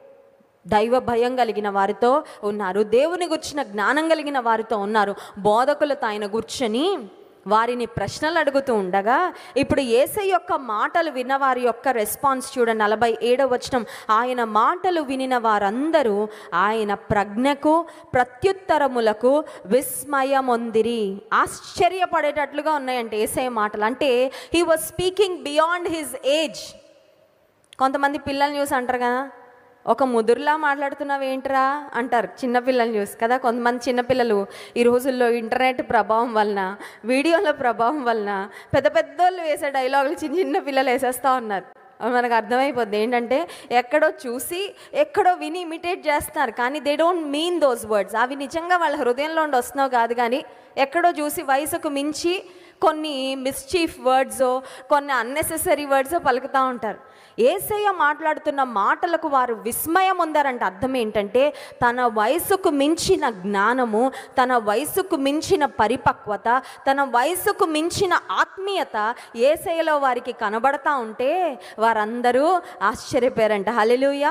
S1: దైవ భయం కలిగిన వారితో ఉన్నారు దేవుని గుర్చిన జ్ఞానం కలిగిన వారితో ఉన్నారు బోధకులతో ఆయన కూర్చొని వారిని ప్రశ్నలు అడుగుతూ ఉండగా ఇప్పుడు ఏసై యొక్క మాటలు విన్న వారి యొక్క రెస్పాన్స్ చూడండి నలభై ఏడవ వచనం ఆయన మాటలు వినిన వారందరూ ఆయన ప్రజ్ఞకు ప్రత్యుత్తరములకు విస్మయమొందిరి ఆశ్చర్యపడేటట్లుగా ఉన్నాయంటే ఏసై మాటలు అంటే he was speaking beyond his age కొంతమంది పిల్లల్ని చూసి అంటారు కదా ఒక ముదురులా మాట్లాడుతున్నావు ఏంట్రా అంటారు చిన్నపిల్లల్ని చూసి కదా కొంతమంది చిన్నపిల్లలు ఈ రోజుల్లో ఇంటర్నెట్ ప్రభావం వలన వీడియోల ప్రభావం వలన పెద్ద పెద్ద వాళ్ళు వేసే డైలాగులు చిన్న చిన్న పిల్లలు వేసేస్తూ ఉన్నారు అవి మనకు అర్థమైపోద్ది ఏంటంటే ఎక్కడో చూసి ఎక్కడో విని ఇమిటేట్ చేస్తున్నారు కానీ they don't mean those words అవి నిజంగా వాళ్ళ హృదయంలో ఉండి వస్తున్నావు కాదు కానీ ఎక్కడో చూసి వయసుకు మించి కొన్ని మిస్చీఫ్ వర్డ్స్ కొన్ని అన్నెసెసరీ వర్డ్స్ పలుకుతూ ఉంటారు ఏసయ్య మాట్లాడుతున్న మాటలకు వారు విస్మయం ఉందారంటే అర్థం ఏంటంటే తన వయసుకు మించిన జ్ఞానము తన వయసుకు మించిన పరిపక్వత తన వయసుకు మించిన ఆత్మీయత ఏసయ్యలో వారికి కనబడతా ఉంటే వారందరూ ఆశ్చర్యపోయారంట హల్లెలూయా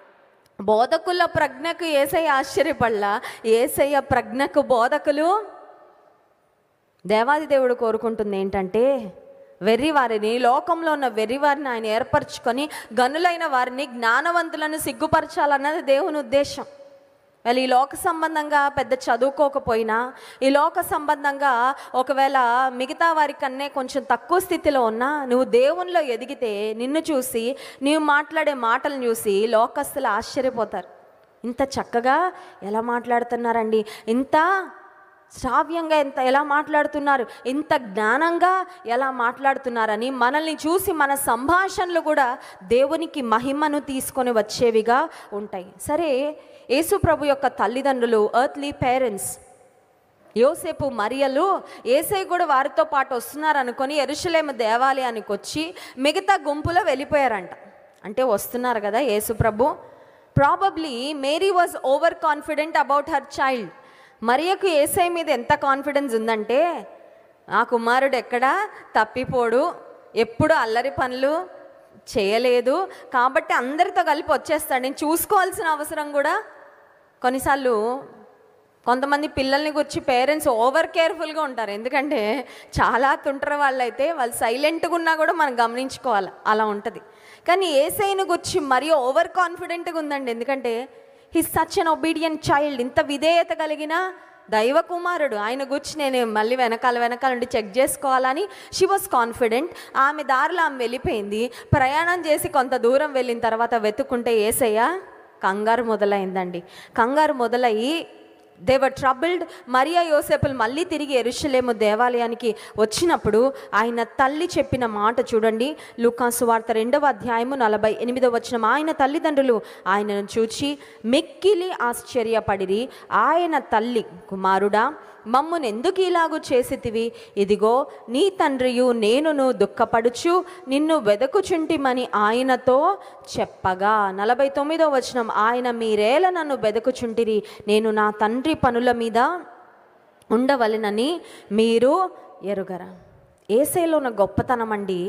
S1: బోధకుల ప్రజ్ఞకు ఏసయ్య ఆశ్చర్యపడలా ఏసయ్య ప్రజ్ఞకు బోధకులు దేవాది దేవుడు కోరుకుంటుంది ఏంటంటే వెర్రివారిని లోకంలో ఉన్న వెర్రివారిని ఆయన ఏర్పరచుకొని గనులైన వారిని జ్ఞానవంతులను సిగ్గుపరచాలన్నది దేవుని ఉద్దేశం వాళ్ళు ఈ లోక సంబంధంగా పెద్ద చదువుకోకపోయినా ఈ లోక సంబంధంగా ఒకవేళ మిగతా వారికన్నే కొంచెం తక్కువ స్థితిలో ఉన్నా నువ్వు దేవునిలో ఎదిగితే నిన్ను చూసి నీవు మాట్లాడే మాటలను చూసి లోకస్తులు ఆశ్చర్యపోతారు ఇంత చక్కగా ఎలా మాట్లాడుతున్నారండి ఇంత శ్రావ్యంగా ఎంత ఎలా మాట్లాడుతున్నారు ఇంత జ్ఞానంగా ఎలా మాట్లాడుతున్నారని మనల్ని చూసి మన సంభాషణలు కూడా దేవునికి మహిమను తీసుకొని వచ్చేవిగా ఉంటాయి సరే యేసు ప్రభు యొక్క తల్లిదండ్రులు ఎర్త్లీ పేరెంట్స్ యోసేపు మరియలు ఏసై కూడా వారితో పాటు వస్తున్నారు అనుకొని ఎరుషలేము దేవాలయానికి వచ్చి మిగతా గుంపులో వెళ్ళిపోయారంట అంటే వస్తున్నారు కదా యేసు ప్రభు probably Mary was over confident about her child మరియకు ఏసై మీద ఎంత కాన్ఫిడెన్స్ ఉందంటే ఆ కుమారుడు ఎక్కడా తప్పిపోడు ఎప్పుడు అల్లరి పనులు చేయలేదు కాబట్టి అందరితో కలిపి వచ్చేస్తాడు నేను చూసుకోవాల్సిన అవసరం కూడా కొన్నిసార్లు కొంతమంది పిల్లల్ని గురించి పేరెంట్స్ ఓవర్ కేర్ఫుల్గా ఉంటారు ఎందుకంటే చాలా తుంటర వాళ్ళైతే వాళ్ళు సైలెంట్గా ఉన్నా కూడా మనం గమనించుకోవాలి అలా ఉంటుంది కానీ ఏసైని గురించి మరీ ఓవర్ కాన్ఫిడెంట్గా ఉందండి ఎందుకంటే he such an obedient child ఇంత విధేయత కలిగిన దైవ కుమారుడు ఆయన గురించి నేను మళ్ళీ వెనకాల వెనకాల నుండి చెక్ చేసుకోవాలని షీ వాజ్ కాన్ఫిడెంట్ ఆమె దారిలో ఆమె వెళ్ళిపోయింది ప్రయాణం చేసి కొంత దూరం వెళ్ళిన తర్వాత వెతుక్కుంటే ఏసయ్య కంగారు మొదలైందండి కంగారు మొదలయ్యి దేవర్ ట్రబుల్డ్ మరియా యోసేపులు మళ్ళీ తిరిగి ఎరుషలేము దేవాలయానికి వచ్చినప్పుడు ఆయన తల్లి చెప్పిన మాట చూడండి లూకాసు వార్త రెండవ అధ్యాయము నలభై ఎనిమిదవ వచనం ఆయన తల్లిదండ్రులు ఆయనను చూచి మిక్కిలి ఆశ్చర్యపడిరి ఆయన తల్లి కుమారుడా మమ్మును ఎందుకు ఇలాగు చేసితివి ఇదిగో నీ తండ్రియు నేనును దుఃఖపడుచు నిన్ను వెదకుచుంటిమని ఆయనతో చెప్పగా నలభై తొమ్మిదో వచనం ఆయన మీరేల నన్ను వెదకుచుంటిరి నేను నా తండ్రి పనుల మీద ఉండవలెనని మీరు ఎరుగరా ఏసైలో ఉన్న గొప్పతనం అండి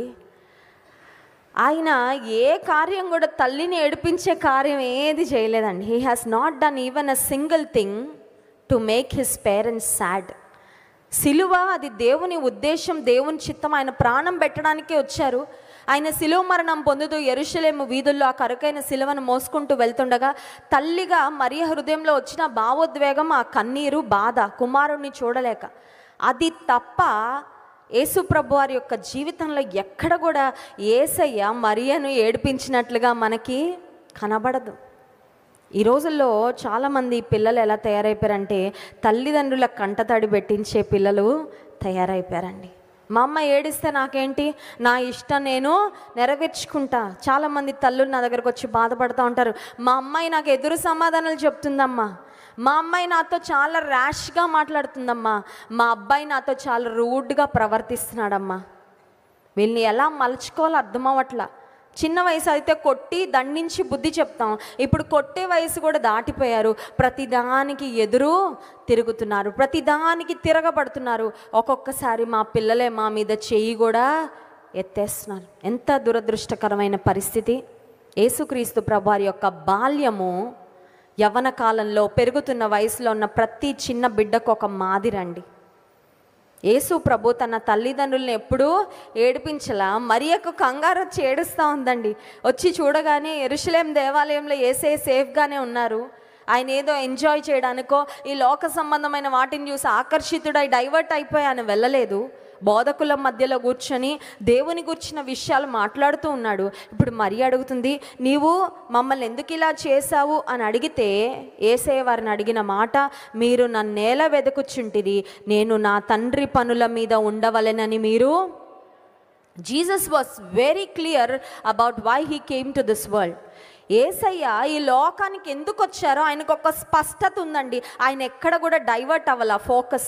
S1: ఆయన ఏ కార్యం కూడా తల్లిని ఏడిపించే కార్యం ఏది చేయలేదండి he has not done even a single thing to make his parents sad సిలువ అది దేవుని ఉద్దేశం దేవుని చిత్తం ఆయన ప్రాణం పెట్టడానికే వచ్చారు ఆయన సిలువ మరణం పొందుతూ ఎరుషలేము వీధుల్లో ఆ కరుకైన సిలువను మోసుకుంటూ వెళ్తుండగా తల్లిగా మరియ హృదయంలో వచ్చిన భావోద్వేగం ఆ కన్నీరు బాధ కుమారుణ్ణి చూడలేక అది తప్ప యేసుప్రభు వారి యొక్క జీవితంలో ఎక్కడ కూడా ఏసయ్య మరియను ఏడిపించినట్లుగా మనకి కనబడదు ఈ రోజుల్లో చాలామంది పిల్లలు ఎలా తయారైపోయారంటే తల్లిదండ్రుల కంటతడి పెట్టించే పిల్లలు తయారైపోయారండి మా అమ్మ ఏడిస్తే నాకేంటి నా ఇష్టం నేను నెరవేర్చుకుంటా చాలామంది తల్లులు నా దగ్గరకు వచ్చి బాధపడుతూ ఉంటారు మా అమ్మాయి నాకు ఎదురు సమాధానాలు చెప్తుందమ్మా మా అమ్మాయి నాతో చాలా ర్యాష్గా మాట్లాడుతుందమ్మా మా అబ్బాయి నాతో చాలా రూడ్గా ప్రవర్తిస్తున్నాడమ్మా వీళ్ళని ఎలా మలుచుకోవాలో అర్థం అవ్వట్లా చిన్న వయసు అయితే కొట్టి దండించి బుద్ధి చెప్తాం ఇప్పుడు కొట్టే వయసు కూడా దాటిపోయారు ప్రతిదానికి ఎదురు తిరుగుతున్నారు ప్రతిదానికి తిరగబడుతున్నారు ఒక్కొక్కసారి మా పిల్లలే మా మీద చెయ్యి కూడా ఎత్తేస్తున్నారు ఎంత దురదృష్టకరమైన పరిస్థితి యేసుక్రీస్తు ప్రభువారి యొక్క బాల్యము యవ్వన కాలంలో పెరుగుతున్న వయసులో ఉన్న ప్రతి చిన్న బిడ్డకు ఒక మాదిరండి యేసు ప్రభు తన తల్లిదండ్రులను ఎప్పుడూ ఏడిపించలా మరి యొక్క కంగారు వచ్చి ఏడుస్తూ ఉందండి వచ్చి చూడగానే ఎరుషలేం దేవాలయంలో ఏసే సేఫ్గానే ఉన్నారు ఆయన ఏదో ఎంజాయ్ చేయడానికో ఈ లోక సంబంధమైన వాటిని చూసి ఆకర్షితుడై డైవర్ట్ అయిపోయి ఆయన వెళ్ళలేదు బోధకుల మధ్యలో కూర్చొని దేవుని గుర్చిన విషయాలు మాట్లాడుతూ ఉన్నాడు ఇప్పుడు మరి అడుగుతుంది నీవు మమ్మల్ని ఎందుకు ఇలా చేశావు అని అడిగితే ఏసే వారిని అడిగిన మాట మీరు నన్నేల వెదకుచుంటిరి నేను నా తండ్రి పనుల మీద ఉండవలెనని మీరు Jesus was very clear about why he came to this world Yesayya ఈ లోకానికి ఎందుకు వచ్చారో ఆయనకు ఒక స్పష్టత ఉందండి ఆయన ఎక్కడ కూడా డైవర్ట్ అవ్వాల ఫోకస్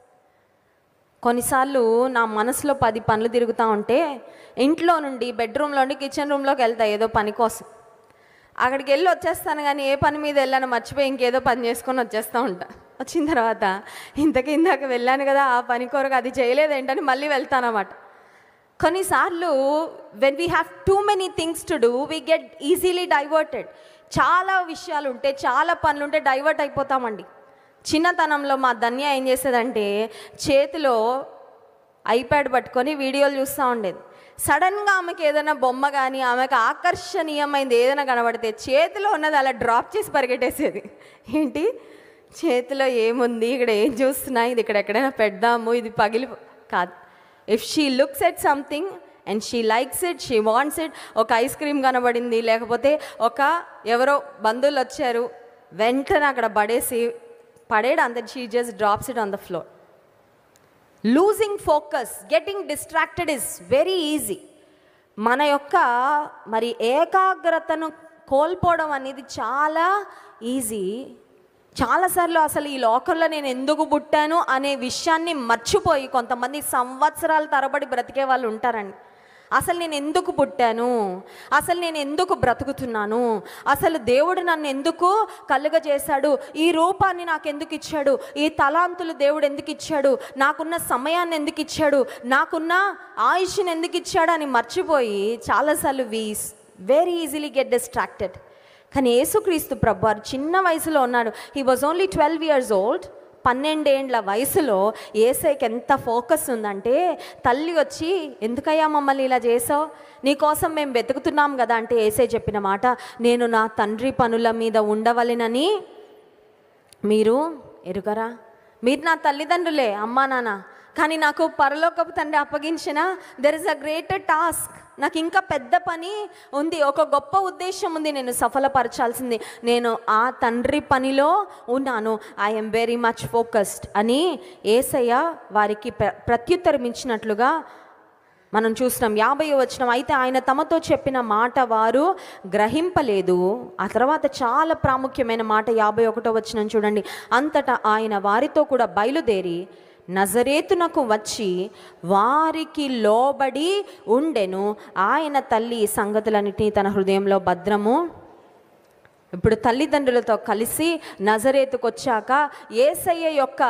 S1: కొన్నిసార్లు నా మనసులో పది పనులు తిరుగుతూ ఉంటే ఇంట్లో నుండి బెడ్రూమ్లో నుండి కిచెన్ రూమ్లోకి వెళ్తా ఏదో పని కోసం అక్కడికి వెళ్ళి వచ్చేస్తాను కానీ ఏ పని మీద వెళ్ళాను మర్చిపోయి ఇంకేదో పని చేసుకొని వచ్చేస్తూ ఉంటా వచ్చిన తర్వాత ఇంతకి ఇందాక వెళ్ళాను కదా ఆ పని కొరకు అది చేయలేదేంటని మళ్ళీ వెళ్తానన్నమాట కొన్నిసార్లు when we have too many things to do we get easily diverted చాలా విషయాలు ఉంటే చాలా పనులు ఉంటే డైవర్ట్ అయిపోతామండి చిన్నతనంలో మా ధన్య ఏం చేసేదంటే చేతిలో ఐప్యాడ్ పట్టుకొని వీడియోలు చూస్తూ ఉండేది సడన్గా ఆమెకి ఏదైనా బొమ్మ కానీ ఆమెకు ఆకర్షణీయమైనది ఏదైనా కనబడితే చేతిలో ఉన్నది అలా డ్రాప్ చేసి పరిగెట్టేసేది ఏంటి చేతిలో ఏముంది ఇక్కడ ఏం చూస్తున్నా ఇది ఇక్కడ ఎక్కడైనా పెడదాము ఇది పగిలి కాదు if she looks at something and she likes it she wants it ఒక ఐస్ క్రీమ్ కనబడింది లేకపోతే ఒక ఎవరో బంధువులు వచ్చారు వెంటనే అక్కడ పడేసి పడేయడం అంత she just drops it on the floor losing focus getting distracted is very easy మన యొక్క మరి ఏకాగ్రతను కోల్పోవడం అనేది చాలా ఈజీ చాలాసార్లు అసలు ఈ లోకంలో నేను ఎందుకు పుట్టాను అనే విషయాన్ని మర్చిపోయి కొంతమంది సంవత్సరాల తరబడి బ్రతికే వాళ్ళు ఉంటారండి అసలు నేను ఎందుకు పుట్టాను అసలు నేను ఎందుకు బ్రతుకుతున్నాను అసలు దేవుడు నన్ను ఎందుకు కలుగజేశాడు ఈ రూపాన్ని నాకు ఎందుకు ఇచ్చాడు ఈ తలాంతులు దేవుడు ఎందుకు ఇచ్చాడు నాకున్న సమయాన్ని ఎందుకు ఇచ్చాడు నాకున్న ఆయుష్ని ఎందుకు ఇచ్చాడు అని మర్చిపోయి చాలాసార్లు we very easily get distracted కానీ యేసుక్రీస్తు ప్రభు వారు చిన్న వయసులో ఉన్నాడు he was only twelve years old పన్నెండేండ్ల వయసులో ఏసైకి ఎంత ఫోకస్ ఉందంటే తల్లి వచ్చి ఎందుకయ్యా మమ్మల్ని ఇలా చేసావు నీకోసం మేము వెతుకుతున్నాం కదా అంటే ఏసై చెప్పిన మాట నేను నా తండ్రి పనుల మీద ఉండవలెనని మీరు ఎరుగరా మీరు నా తల్లిదండ్రులే అమ్మా నాన్న కానీ నాకు పరలోకపు తండ్రి అప్పగించిన there is a greater task నాకు ఇంకా పెద్ద పని ఉంది ఒక గొప్ప ఉద్దేశం ఉంది నేను సఫలపరచాల్సింది నేను ఆ తండ్రి పనిలో ఉన్నాను ఐఎమ్ వెరీ మచ్ ఫోకస్డ్ అని ఏసయ్య వారికి ప్ర ప్రత్యుత్తరమించినట్లుగా మనం చూస్తున్నాం యాభై వచనం అయితే ఆయన తమతో చెప్పిన మాట వారు గ్రహింపలేదు ఆ తర్వాత చాలా ప్రాముఖ్యమైన మాట యాభై ఒకటో వచనం చూడండి అంతటా ఆయన వారితో కూడా బయలుదేరి నజరేతునకు వచ్చి వారికి లోబడి ఉండెను ఆయన తల్లి ఈ సంగతులన్నిటినీ తన హృదయంలో భద్రము ఇప్పుడు తల్లిదండ్రులతో కలిసి నజరేతుకు వచ్చాక ఏసయ్య యొక్క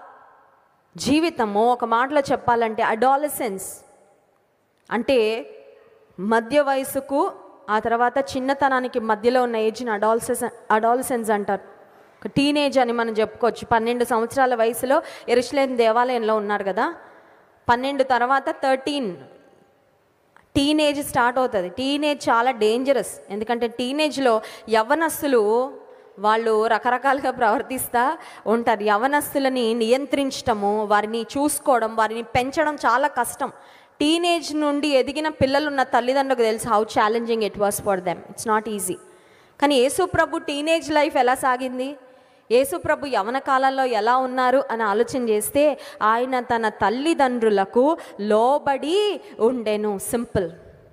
S1: జీవితము ఒక మాటలో చెప్పాలంటే అడాలసెన్స్ అంటే మధ్య వయసుకు ఆ తర్వాత చిన్నతనానికి మధ్యలో ఉన్న ఏజ్ని అడాల్సెస్ అడాల్సెన్స్ అంటారు ఒక టీనేజ్ అని మనం చెప్పుకోవచ్చు పన్నెండు సంవత్సరాల వయసులో ఎరుషలేం దేవాలయంలో ఉన్నారు కదా పన్నెండు తర్వాత థర్టీన్ టీనేజ్ స్టార్ట్ అవుతుంది టీనేజ్ చాలా డేంజరస్ ఎందుకంటే టీనేజ్లో యవ్వనస్తులు వాళ్ళు రకరకాలుగా ప్రవర్తిస్తూ ఉంటారు యవనస్తులని నియంత్రించడము వారిని చూసుకోవడం వారిని పెంచడం చాలా కష్టం టీనేజ్ నుండి ఎదిగిన పిల్లలు ఉన్న తల్లిదండ్రులకు తెలుసు how challenging it was for them it's not easy కానీ యేసు ప్రభు టీనేజ్ లైఫ్ ఎలా సాగింది యేసు ప్రభు యవన కాలంలో ఎలా ఉన్నారు అని ఆలోచన చేస్తే ఆయన తన తల్లిదండ్రులకు లోబడి ఉండెను సింపుల్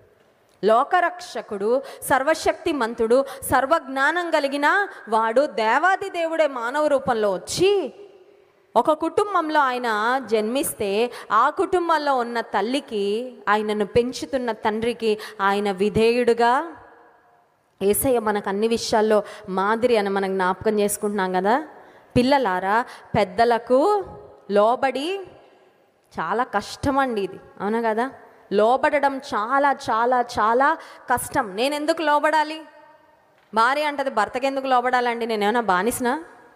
S1: లోకరక్షకుడు సర్వశక్తిమంతుడు సర్వజ్ఞానం కలిగిన వాడు దేవాది దేవుడే మానవ రూపంలో వచ్చి ఒక కుటుంబంలో ఆయన జన్మిస్తే ఆ కుటుంబంలో ఉన్న తల్లికి ఆయనను పెంచుతున్న తండ్రికి ఆయన విధేయుడుగా ఏసయ్య మనకు అన్ని విషయాల్లో మాదిరి అని మనం జ్ఞాపకం చేసుకుంటున్నాం కదా పిల్లలారా పెద్దలకు లోబడి చాలా కష్టం అండి ఇది అవునా కదా లోబడడం చాలా చాలా చాలా కష్టం నేను ఎందుకు లోబడాలి భార్య అంటది భర్తకి ఎందుకు లోబడాలండి నేను ఏమైనా బానిసనా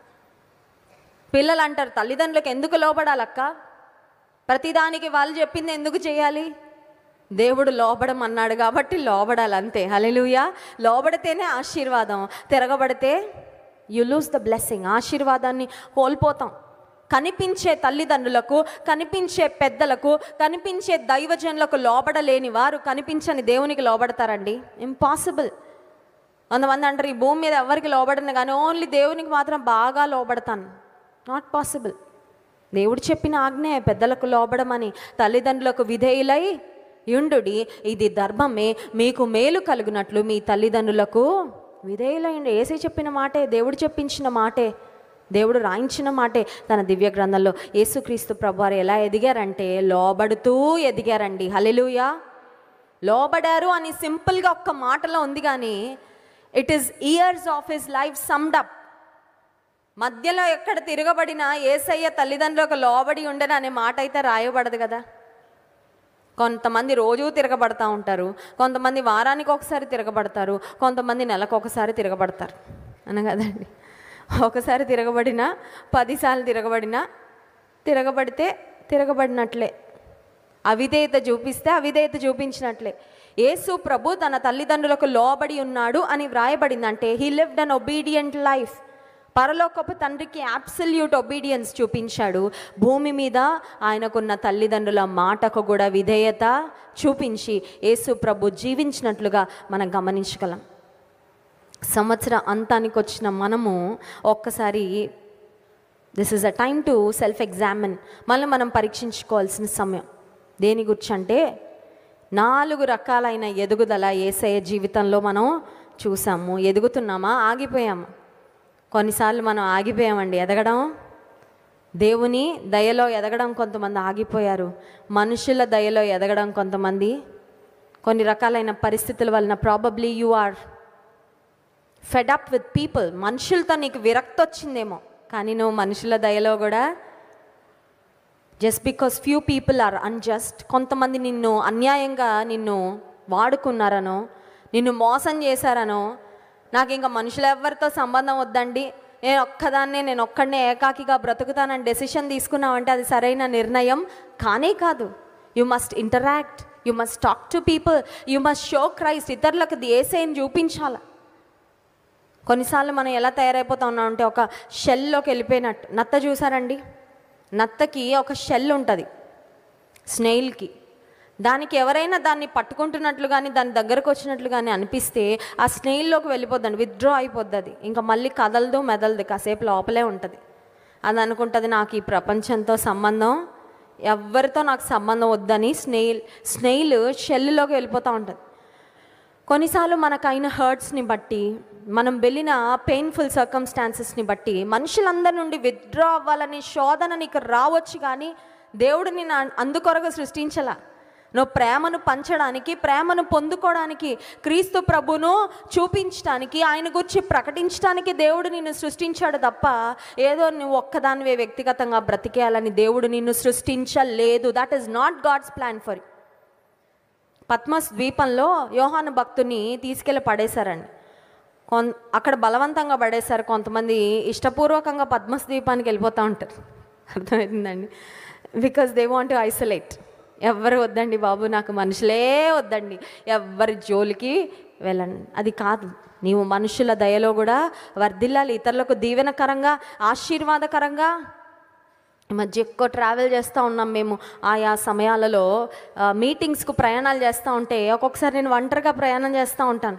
S1: పిల్లలు అంటారు తల్లిదండ్రులకు ఎందుకు లోబడాలక్క ప్రతిదానికి వాళ్ళు చెప్పింది ఎందుకు చేయాలి దేవుడు లోబడం అన్నాడు కాబట్టి లోబడాలి అంతే హలెలుయా లోబడితేనే ఆశీర్వాదం తిరగబడితే యు లూజ్ ద బ్లెస్సింగ్ ఆశీర్వాదాన్ని కోల్పోతాం కనిపించే తల్లిదండ్రులకు కనిపించే పెద్దలకు కనిపించే దైవజనులకు లోబడలేని వారు కనిపించని దేవునికి లోబడతారండి ఇంపాసిబుల్ కొంతమంది అంటారు ఈ భూమి మీద ఎవరికి లోబడను కానీ ఓన్లీ దేవునికి మాత్రం బాగా లోబడతాను నాట్ పాసిబుల్ దేవుడు చెప్పిన ఆజ్ఞే పెద్దలకు లోబడమని తల్లిదండ్రులకు విధేయులై యుండుడి ఇది ధర్మమే మీకు మేలు కలుగునట్లు మీ తల్లిదండ్రులకు విధేయులైండి ఏసై చెప్పిన మాటే దేవుడు చెప్పించిన మాటే దేవుడు రాయించిన మాటే తన దివ్య గ్రంథంలో యేసుక్రీస్తు ప్రభువారు ఎలా ఎదిగారంటే లోబడుతూ ఎదిగారండి హలెలుయా లోబడారు అని సింపుల్గా ఒక్క మాటలో ఉంది కానీ it is years of his life summed up మధ్యలో ఎక్కడ తిరగబడినా ఏసయ్య తల్లిదండ్రులకు లోబడి ఉండను అనే మాట అయితే రాయబడదు కదా కొంతమంది రోజూ తిరగబడతా ఉంటారు కొంతమంది వారానికి ఒకసారి తిరగబడతారు కొంతమంది నెలకు ఒకసారి తిరగబడతారు అన కదండి ఒకసారి తిరగబడినా పదిసార్లు తిరగబడినా తిరగబడితే తిరగబడినట్లే అవిధేయత చూపిస్తే అవిధేయత చూపించినట్లే యేసు ప్రభు తన తల్లిదండ్రులకు లోబడి ఉన్నాడు అని వ్రాయబడిందంటే he lived an obedient life పరలోకపు తండ్రికి అబ్సల్యూట్ ఒబీడియన్స్ చూపించాడు భూమి మీద ఆయనకున్న తల్లిదండ్రుల మాటకు కూడా విధేయత చూపించి యేసు ప్రభు జీవించినట్లుగా మనం గమనించగలం సంవత్సర అంతానికి వచ్చిన మనము ఒక్కసారి this is a time to self examine మళ్ళీ మనం పరీక్షించుకోవాల్సిన సమయం దేని గురించి అంటే నాలుగు రకాలైన ఎదుగుదల ఏసయ్య జీవితంలో మనం చూసాము ఎదుగుతున్నామా ఆగిపోయామా కొన్నిసార్లు మనం ఆగిపోయామండి ఎదగడం దేవుని దయలో ఎదగడం కొంతమంది ఆగిపోయారు మనుషుల దయలో ఎదగడం కొంతమంది కొన్ని రకాలైన పరిస్థితుల వలన probably you are fed up with people మనుషులతో నీకు విరక్తి వచ్చిందేమో కానీ నువ్వు మనుషుల దయలో కూడా just because few people are unjust కొంతమంది నిన్ను అన్యాయంగా నిన్ను వాడుకున్నారనో నిన్ను మోసం చేశారనో నాకు ఇంకా మనుషులు ఎవరితో సంబంధం వద్దండి నేను ఒక్కదాన్నే నేను ఒక్కడనే ఏకాకిగా బ్రతుకుతానని డెసిషన్ తీసుకున్నావంటే అది సరైన నిర్ణయం కానే కాదు you must interact you must talk to people you must show Christ ఇతరులకు ఏసైని చూపించాలి కొన్నిసార్లు మనం ఎలా తయారైపోతా ఉన్నాం అంటే ఒక షెల్లోకి వెళ్ళిపోయినట్టు నత్త చూసారండి నత్తకి ఒక షెల్ ఉంటుంది స్నేయిల్కి దానికి ఎవరైనా దాన్ని పట్టుకుంటున్నట్లు కానీ దాని దగ్గరకు వచ్చినట్లు కానీ అనిపిస్తే ఆ స్నేయిల్లోకి వెళ్ళిపోద్దండి విత్డ్రా అయిపోద్ది అది ఇంకా మళ్ళీ కదలదు మెదలదు కాసేపు లోపలే ఉంటుంది అది అనుకుంటుంది నాకు ఈ ప్రపంచంతో సంబంధం ఎవరితో నాకు సంబంధం వద్దని స్నేయిల్ స్నేయిల్ షెల్లులోకి వెళ్ళిపోతూ ఉంటుంది కొన్నిసార్లు మనకైన హర్ట్స్ని బట్టి మనం వెళ్ళిన పెయిన్ఫుల్ సర్కమ్స్టాన్సెస్ని బట్టి మనుషులందరి నుండి విత్డ్రా అవ్వాలని శోధన నీకు రావచ్చు కానీ దేవుడు నిన్ను అం- అందుకొరకు సృష్టించలా నువ్వు ప్రేమను పంచడానికి ప్రేమను పొందుకోవడానికి క్రీస్తు ప్రభును చూపించడానికి ఆయన గురించి ప్రకటించడానికి దేవుడు నిన్ను సృష్టించాడు తప్ప ఏదో నువ్వు ఒక్కదానివే వ్యక్తిగతంగా బ్రతికేయాలని దేవుడు నిన్ను సృష్టించలేదు that is not God's plan for Patmos ద్వీపంలో యోహాను భక్తుని తీసుకెళ్ళి పడేశారండి కొన్ అక్కడ బలవంతంగా పడేశారు కొంతమంది ఇష్టపూర్వకంగా పద్మస్దీపానికి వెళ్ళిపోతూ ఉంటారు అర్థమవుతుందండి because they want to isolate ఎవ్వరు వద్దండి బాబు నాకు మనుషులే వద్దండి ఎవ్వరి జోలికి వెళ్ళండి అది కాదు నీవు మనుషుల దయలో కూడా వర్ధిల్లాలి ఇతరులకు దీవెనకరంగా ఆశీర్వాదకరంగా ఈ మధ్య ఎక్కువ ట్రావెల్ చేస్తూ ఉన్నాం మేము ఆయా సమయాలలో ఆ, మీటింగ్స్కు ప్రయాణాలు చేస్తూ ఉంటే ఒక్కొక్కసారి నేను ఒంటరిగా ప్రయాణం చేస్తూ ఉంటాను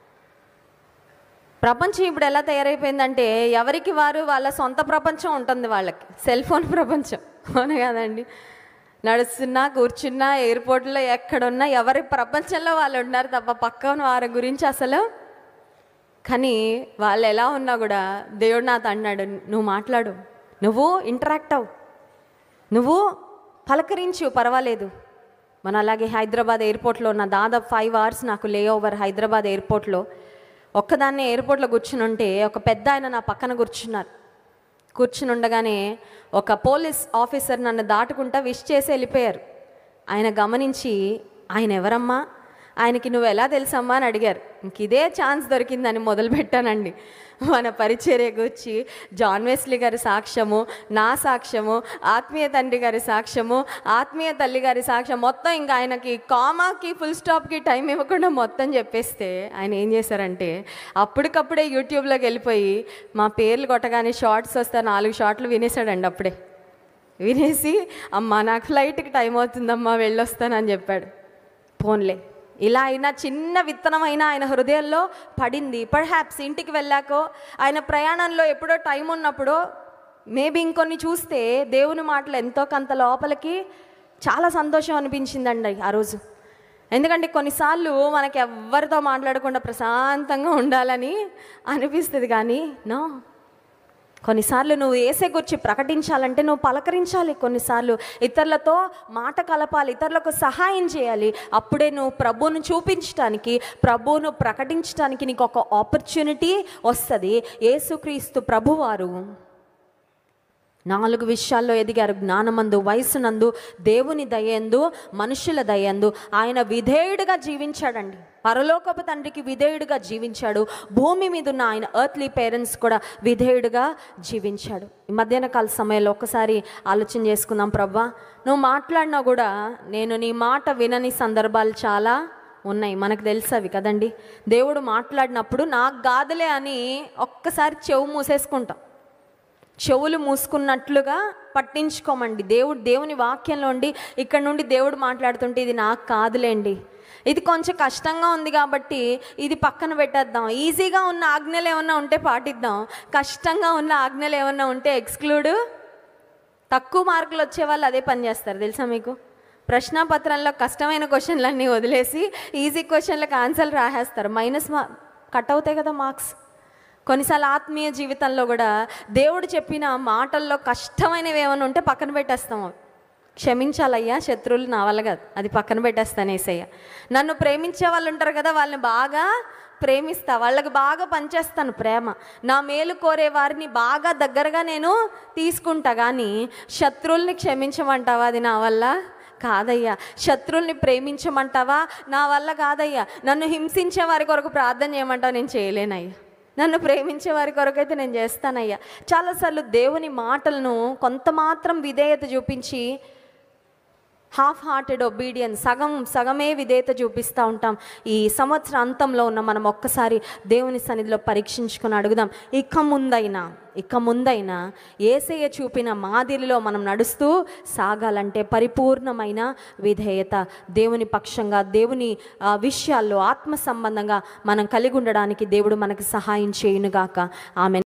S1: ప్రపంచం ఇప్పుడు ఎలా తయారైపోయిందంటే ఎవరికి వారు వాళ్ళ సొంత ప్రపంచం ఉంటుంది వాళ్ళకి సెల్ ఫోన్ ప్రపంచం అవును కదండి నడుస్తున్నా కూర్చున్నా ఎయిర్పోర్ట్లో ఎక్కడున్నా ఎవరి ప్రపంచంలో వాళ్ళు ఉన్నారు తప్ప పక్కన వారి గురించి అసలు కానీ వాళ్ళు ఎలా ఉన్నా కూడా దేవుడు నాతో అన్నాడు నువ్వు మాట్లాడు నువ్వు ఇంటరాక్ట్ అవ్వు నువ్వు పలకరించు పర్వాలేదు మన అలాగే హైదరాబాద్ ఎయిర్పోర్ట్లో ఉన్న దాదాపు ఫైవ్ అవర్స్ నాకు లే ఓవర్ హైదరాబాద్ ఎయిర్పోర్ట్లో ఒక్కదాన్నే ఎయిర్పోర్ట్లో కూర్చుని ఉంటే ఒక పెద్ద ఆయన నా పక్కన కూర్చున్నారు కూర్చుని ఉండగానే ఒక పోలీస్ ఆఫీసర్ నన్ను దాటుకుంటా విష్ చేసి వెళ్ళిపోయారు ఆయన గమనించి ఆయన ఎవరమ్మా ఆయనకి నువ్వు ఎలా తెలుసమ్మా అని అడిగారు ఇంక ఇదే ఛాన్స్ దొరికిందని మొదలుపెట్టానండి మన పరిచర్య గురించి జాన్ వెస్లీ గారి సాక్ష్యము నా సాక్ష్యము ఆత్మీయ తండ్రి గారి సాక్ష్యము ఆత్మీయ తల్లి గారి సాక్ష్యం మొత్తం ఇంకా ఆయనకి కామాకి ఫుల్ స్టాప్కి టైం ఇవ్వకుండా మొత్తం చెప్పేస్తే ఆయన ఏం చేశారంటే అప్పటికప్పుడే యూట్యూబ్లోకి వెళ్ళిపోయి మా పేర్లు కొట్టగానే షార్ట్స్ వస్తే నాలుగు షార్ట్లు వినేశాడండి అప్పుడే వినేసి అమ్మా నాకు ఫ్లైట్కి టైం అవుతుందమ్మా వెళ్ళొస్తానని చెప్పాడు ఫోన్లే ఇలా అయినా చిన్న విత్తనమైనా ఆయన హృదయంలో పడింది పర్హాప్స్ ఇంటికి వెళ్ళాకో ఆయన ప్రయాణంలో ఎప్పుడో టైం ఉన్నప్పుడో మేబీ ఇంకొన్ని చూస్తే దేవుని మాటలు ఎంతో కొంత లోపలికి చాలా సంతోషం అనిపించిందండి ఆ రోజు ఎందుకంటే కొన్నిసార్లు మనకి ఎవరితో మాట్లాడకుండా ప్రశాంతంగా ఉండాలని అనిపిస్తుంది కానీ నో కొన్నిసార్లు నువ్వు ఏసే గురించి ప్రకటించాలంటే నువ్వు పలకరించాలి కొన్నిసార్లు ఇతరులతో మాట కలపాలి ఇతరులకు సహాయం చేయాలి అప్పుడే నువ్వు ప్రభువును చూపించడానికి ప్రభువును ప్రకటించడానికి నీకు ఒక ఆపర్చునిటీ వస్తుంది యేసుక్రీస్తు ప్రభువారు నాలుగు విషయాల్లో ఎదిగారు జ్ఞానమందు వయసునందు దేవుని దయందు మనుషుల దయందు ఆయన విధేయుడిగా జీవించాడండి పరలోకపు తండ్రికి విధేయుడిగా జీవించాడు భూమి మీద ఉన్న ఆయన ఎర్త్లీ పేరెంట్స్ కూడా విధేయుడిగా జీవించాడు ఈ మధ్యాహ్న కాల సమయంలో ఒకసారి ఆలోచన చేసుకుందాం ప్రభా నువ్వు మాట్లాడినా కూడా నేను నీ మాట వినని సందర్భాలు చాలా ఉన్నాయి మనకు తెలుసు అవి కదండి దేవుడు మాట్లాడినప్పుడు నాకు కాదులే అని ఒక్కసారి చెవు మూసేసుకుంటాం చెవులు మూసుకున్నట్లుగా పట్టించుకోమండి దేవుడు దేవుని వాక్యంలో ఉండి ఇక్కడ నుండి దేవుడు మాట్లాడుతుంటే ఇది నాకు కాదులేండి ఇది కొంచెం కష్టంగా ఉంది కాబట్టి ఇది పక్కన పెట్టేద్దాం ఈజీగా ఉన్న ఆజ్ఞలు ఏమన్నా ఉంటే పాటిద్దాం కష్టంగా ఉన్న ఆజ్ఞలు ఏమన్నా ఉంటే ఎక్స్క్లూడ్ తక్కువ మార్కులు వచ్చే వాళ్ళు అదే పని చేస్తారు తెలుసా మీకు ప్రశ్నాపత్రంలో కష్టమైన క్వశ్చన్లన్నీ వదిలేసి ఈజీ క్వశ్చన్లకు ఆన్సర్లు రాసేస్తారు మైనస్ మా కట్ అవుతాయి కదా మార్క్స్ కొన్నిసార్లు ఆత్మీయ జీవితంలో కూడా దేవుడు చెప్పిన మాటల్లో కష్టమైనవి ఏమైనా ఉంటే పక్కన పెట్టేస్తాం అవి. క్షమించాలయ్యా శత్రువులు నా వల్ల కాదు అది పక్కన పెట్టేస్తాను ఏసయ్య నన్ను ప్రేమించే వాళ్ళు ఉంటారు కదా వాళ్ళని బాగా ప్రేమిస్తా వాళ్ళకి బాగా పనిచేస్తాను ప్రేమ నా మేలు కోరే వారిని బాగా దగ్గరగా నేను తీసుకుంటా కానీ శత్రువుల్ని క్షమించమంటావా అది నా వల్ల కాదయ్యా శత్రువుల్ని ప్రేమించమంటావా నా వల్ల కాదయ్యా నన్ను హింసించే వారి కొరకు ప్రార్థన చేయమంటావా నేను చేయలేనయ్యా నన్ను ప్రేమించే వారి కొరకైతే నేను చేస్తానయ్యా చాలాసార్లు దేవుని మాటలను కొంత మాత్రం విధేయత చూపించి హాఫ్ హార్టెడ్ ఒబీడియన్స్ సగం సగమే విధేయత చూపిస్తూ ఉంటాం ఈ సంవత్సర అంతంలో ఉన్న మనం ఒక్కసారి దేవుని సన్నిధిలో పరీక్షించుకొని అడుగుదాం ఇక ముందైనా ఇక ముందైనా ఏసయ్య చూపిన మాదిరిలో మనం నడుస్తూ సాగాలంటే పరిపూర్ణమైన విధేయత దేవుని పక్షంగా దేవుని ఆ, విషయాల్లో ఆత్మ సంబంధంగా మనం కలిగి ఉండడానికి దేవుడు మనకి సహాయం చేయునుగాక ఆమె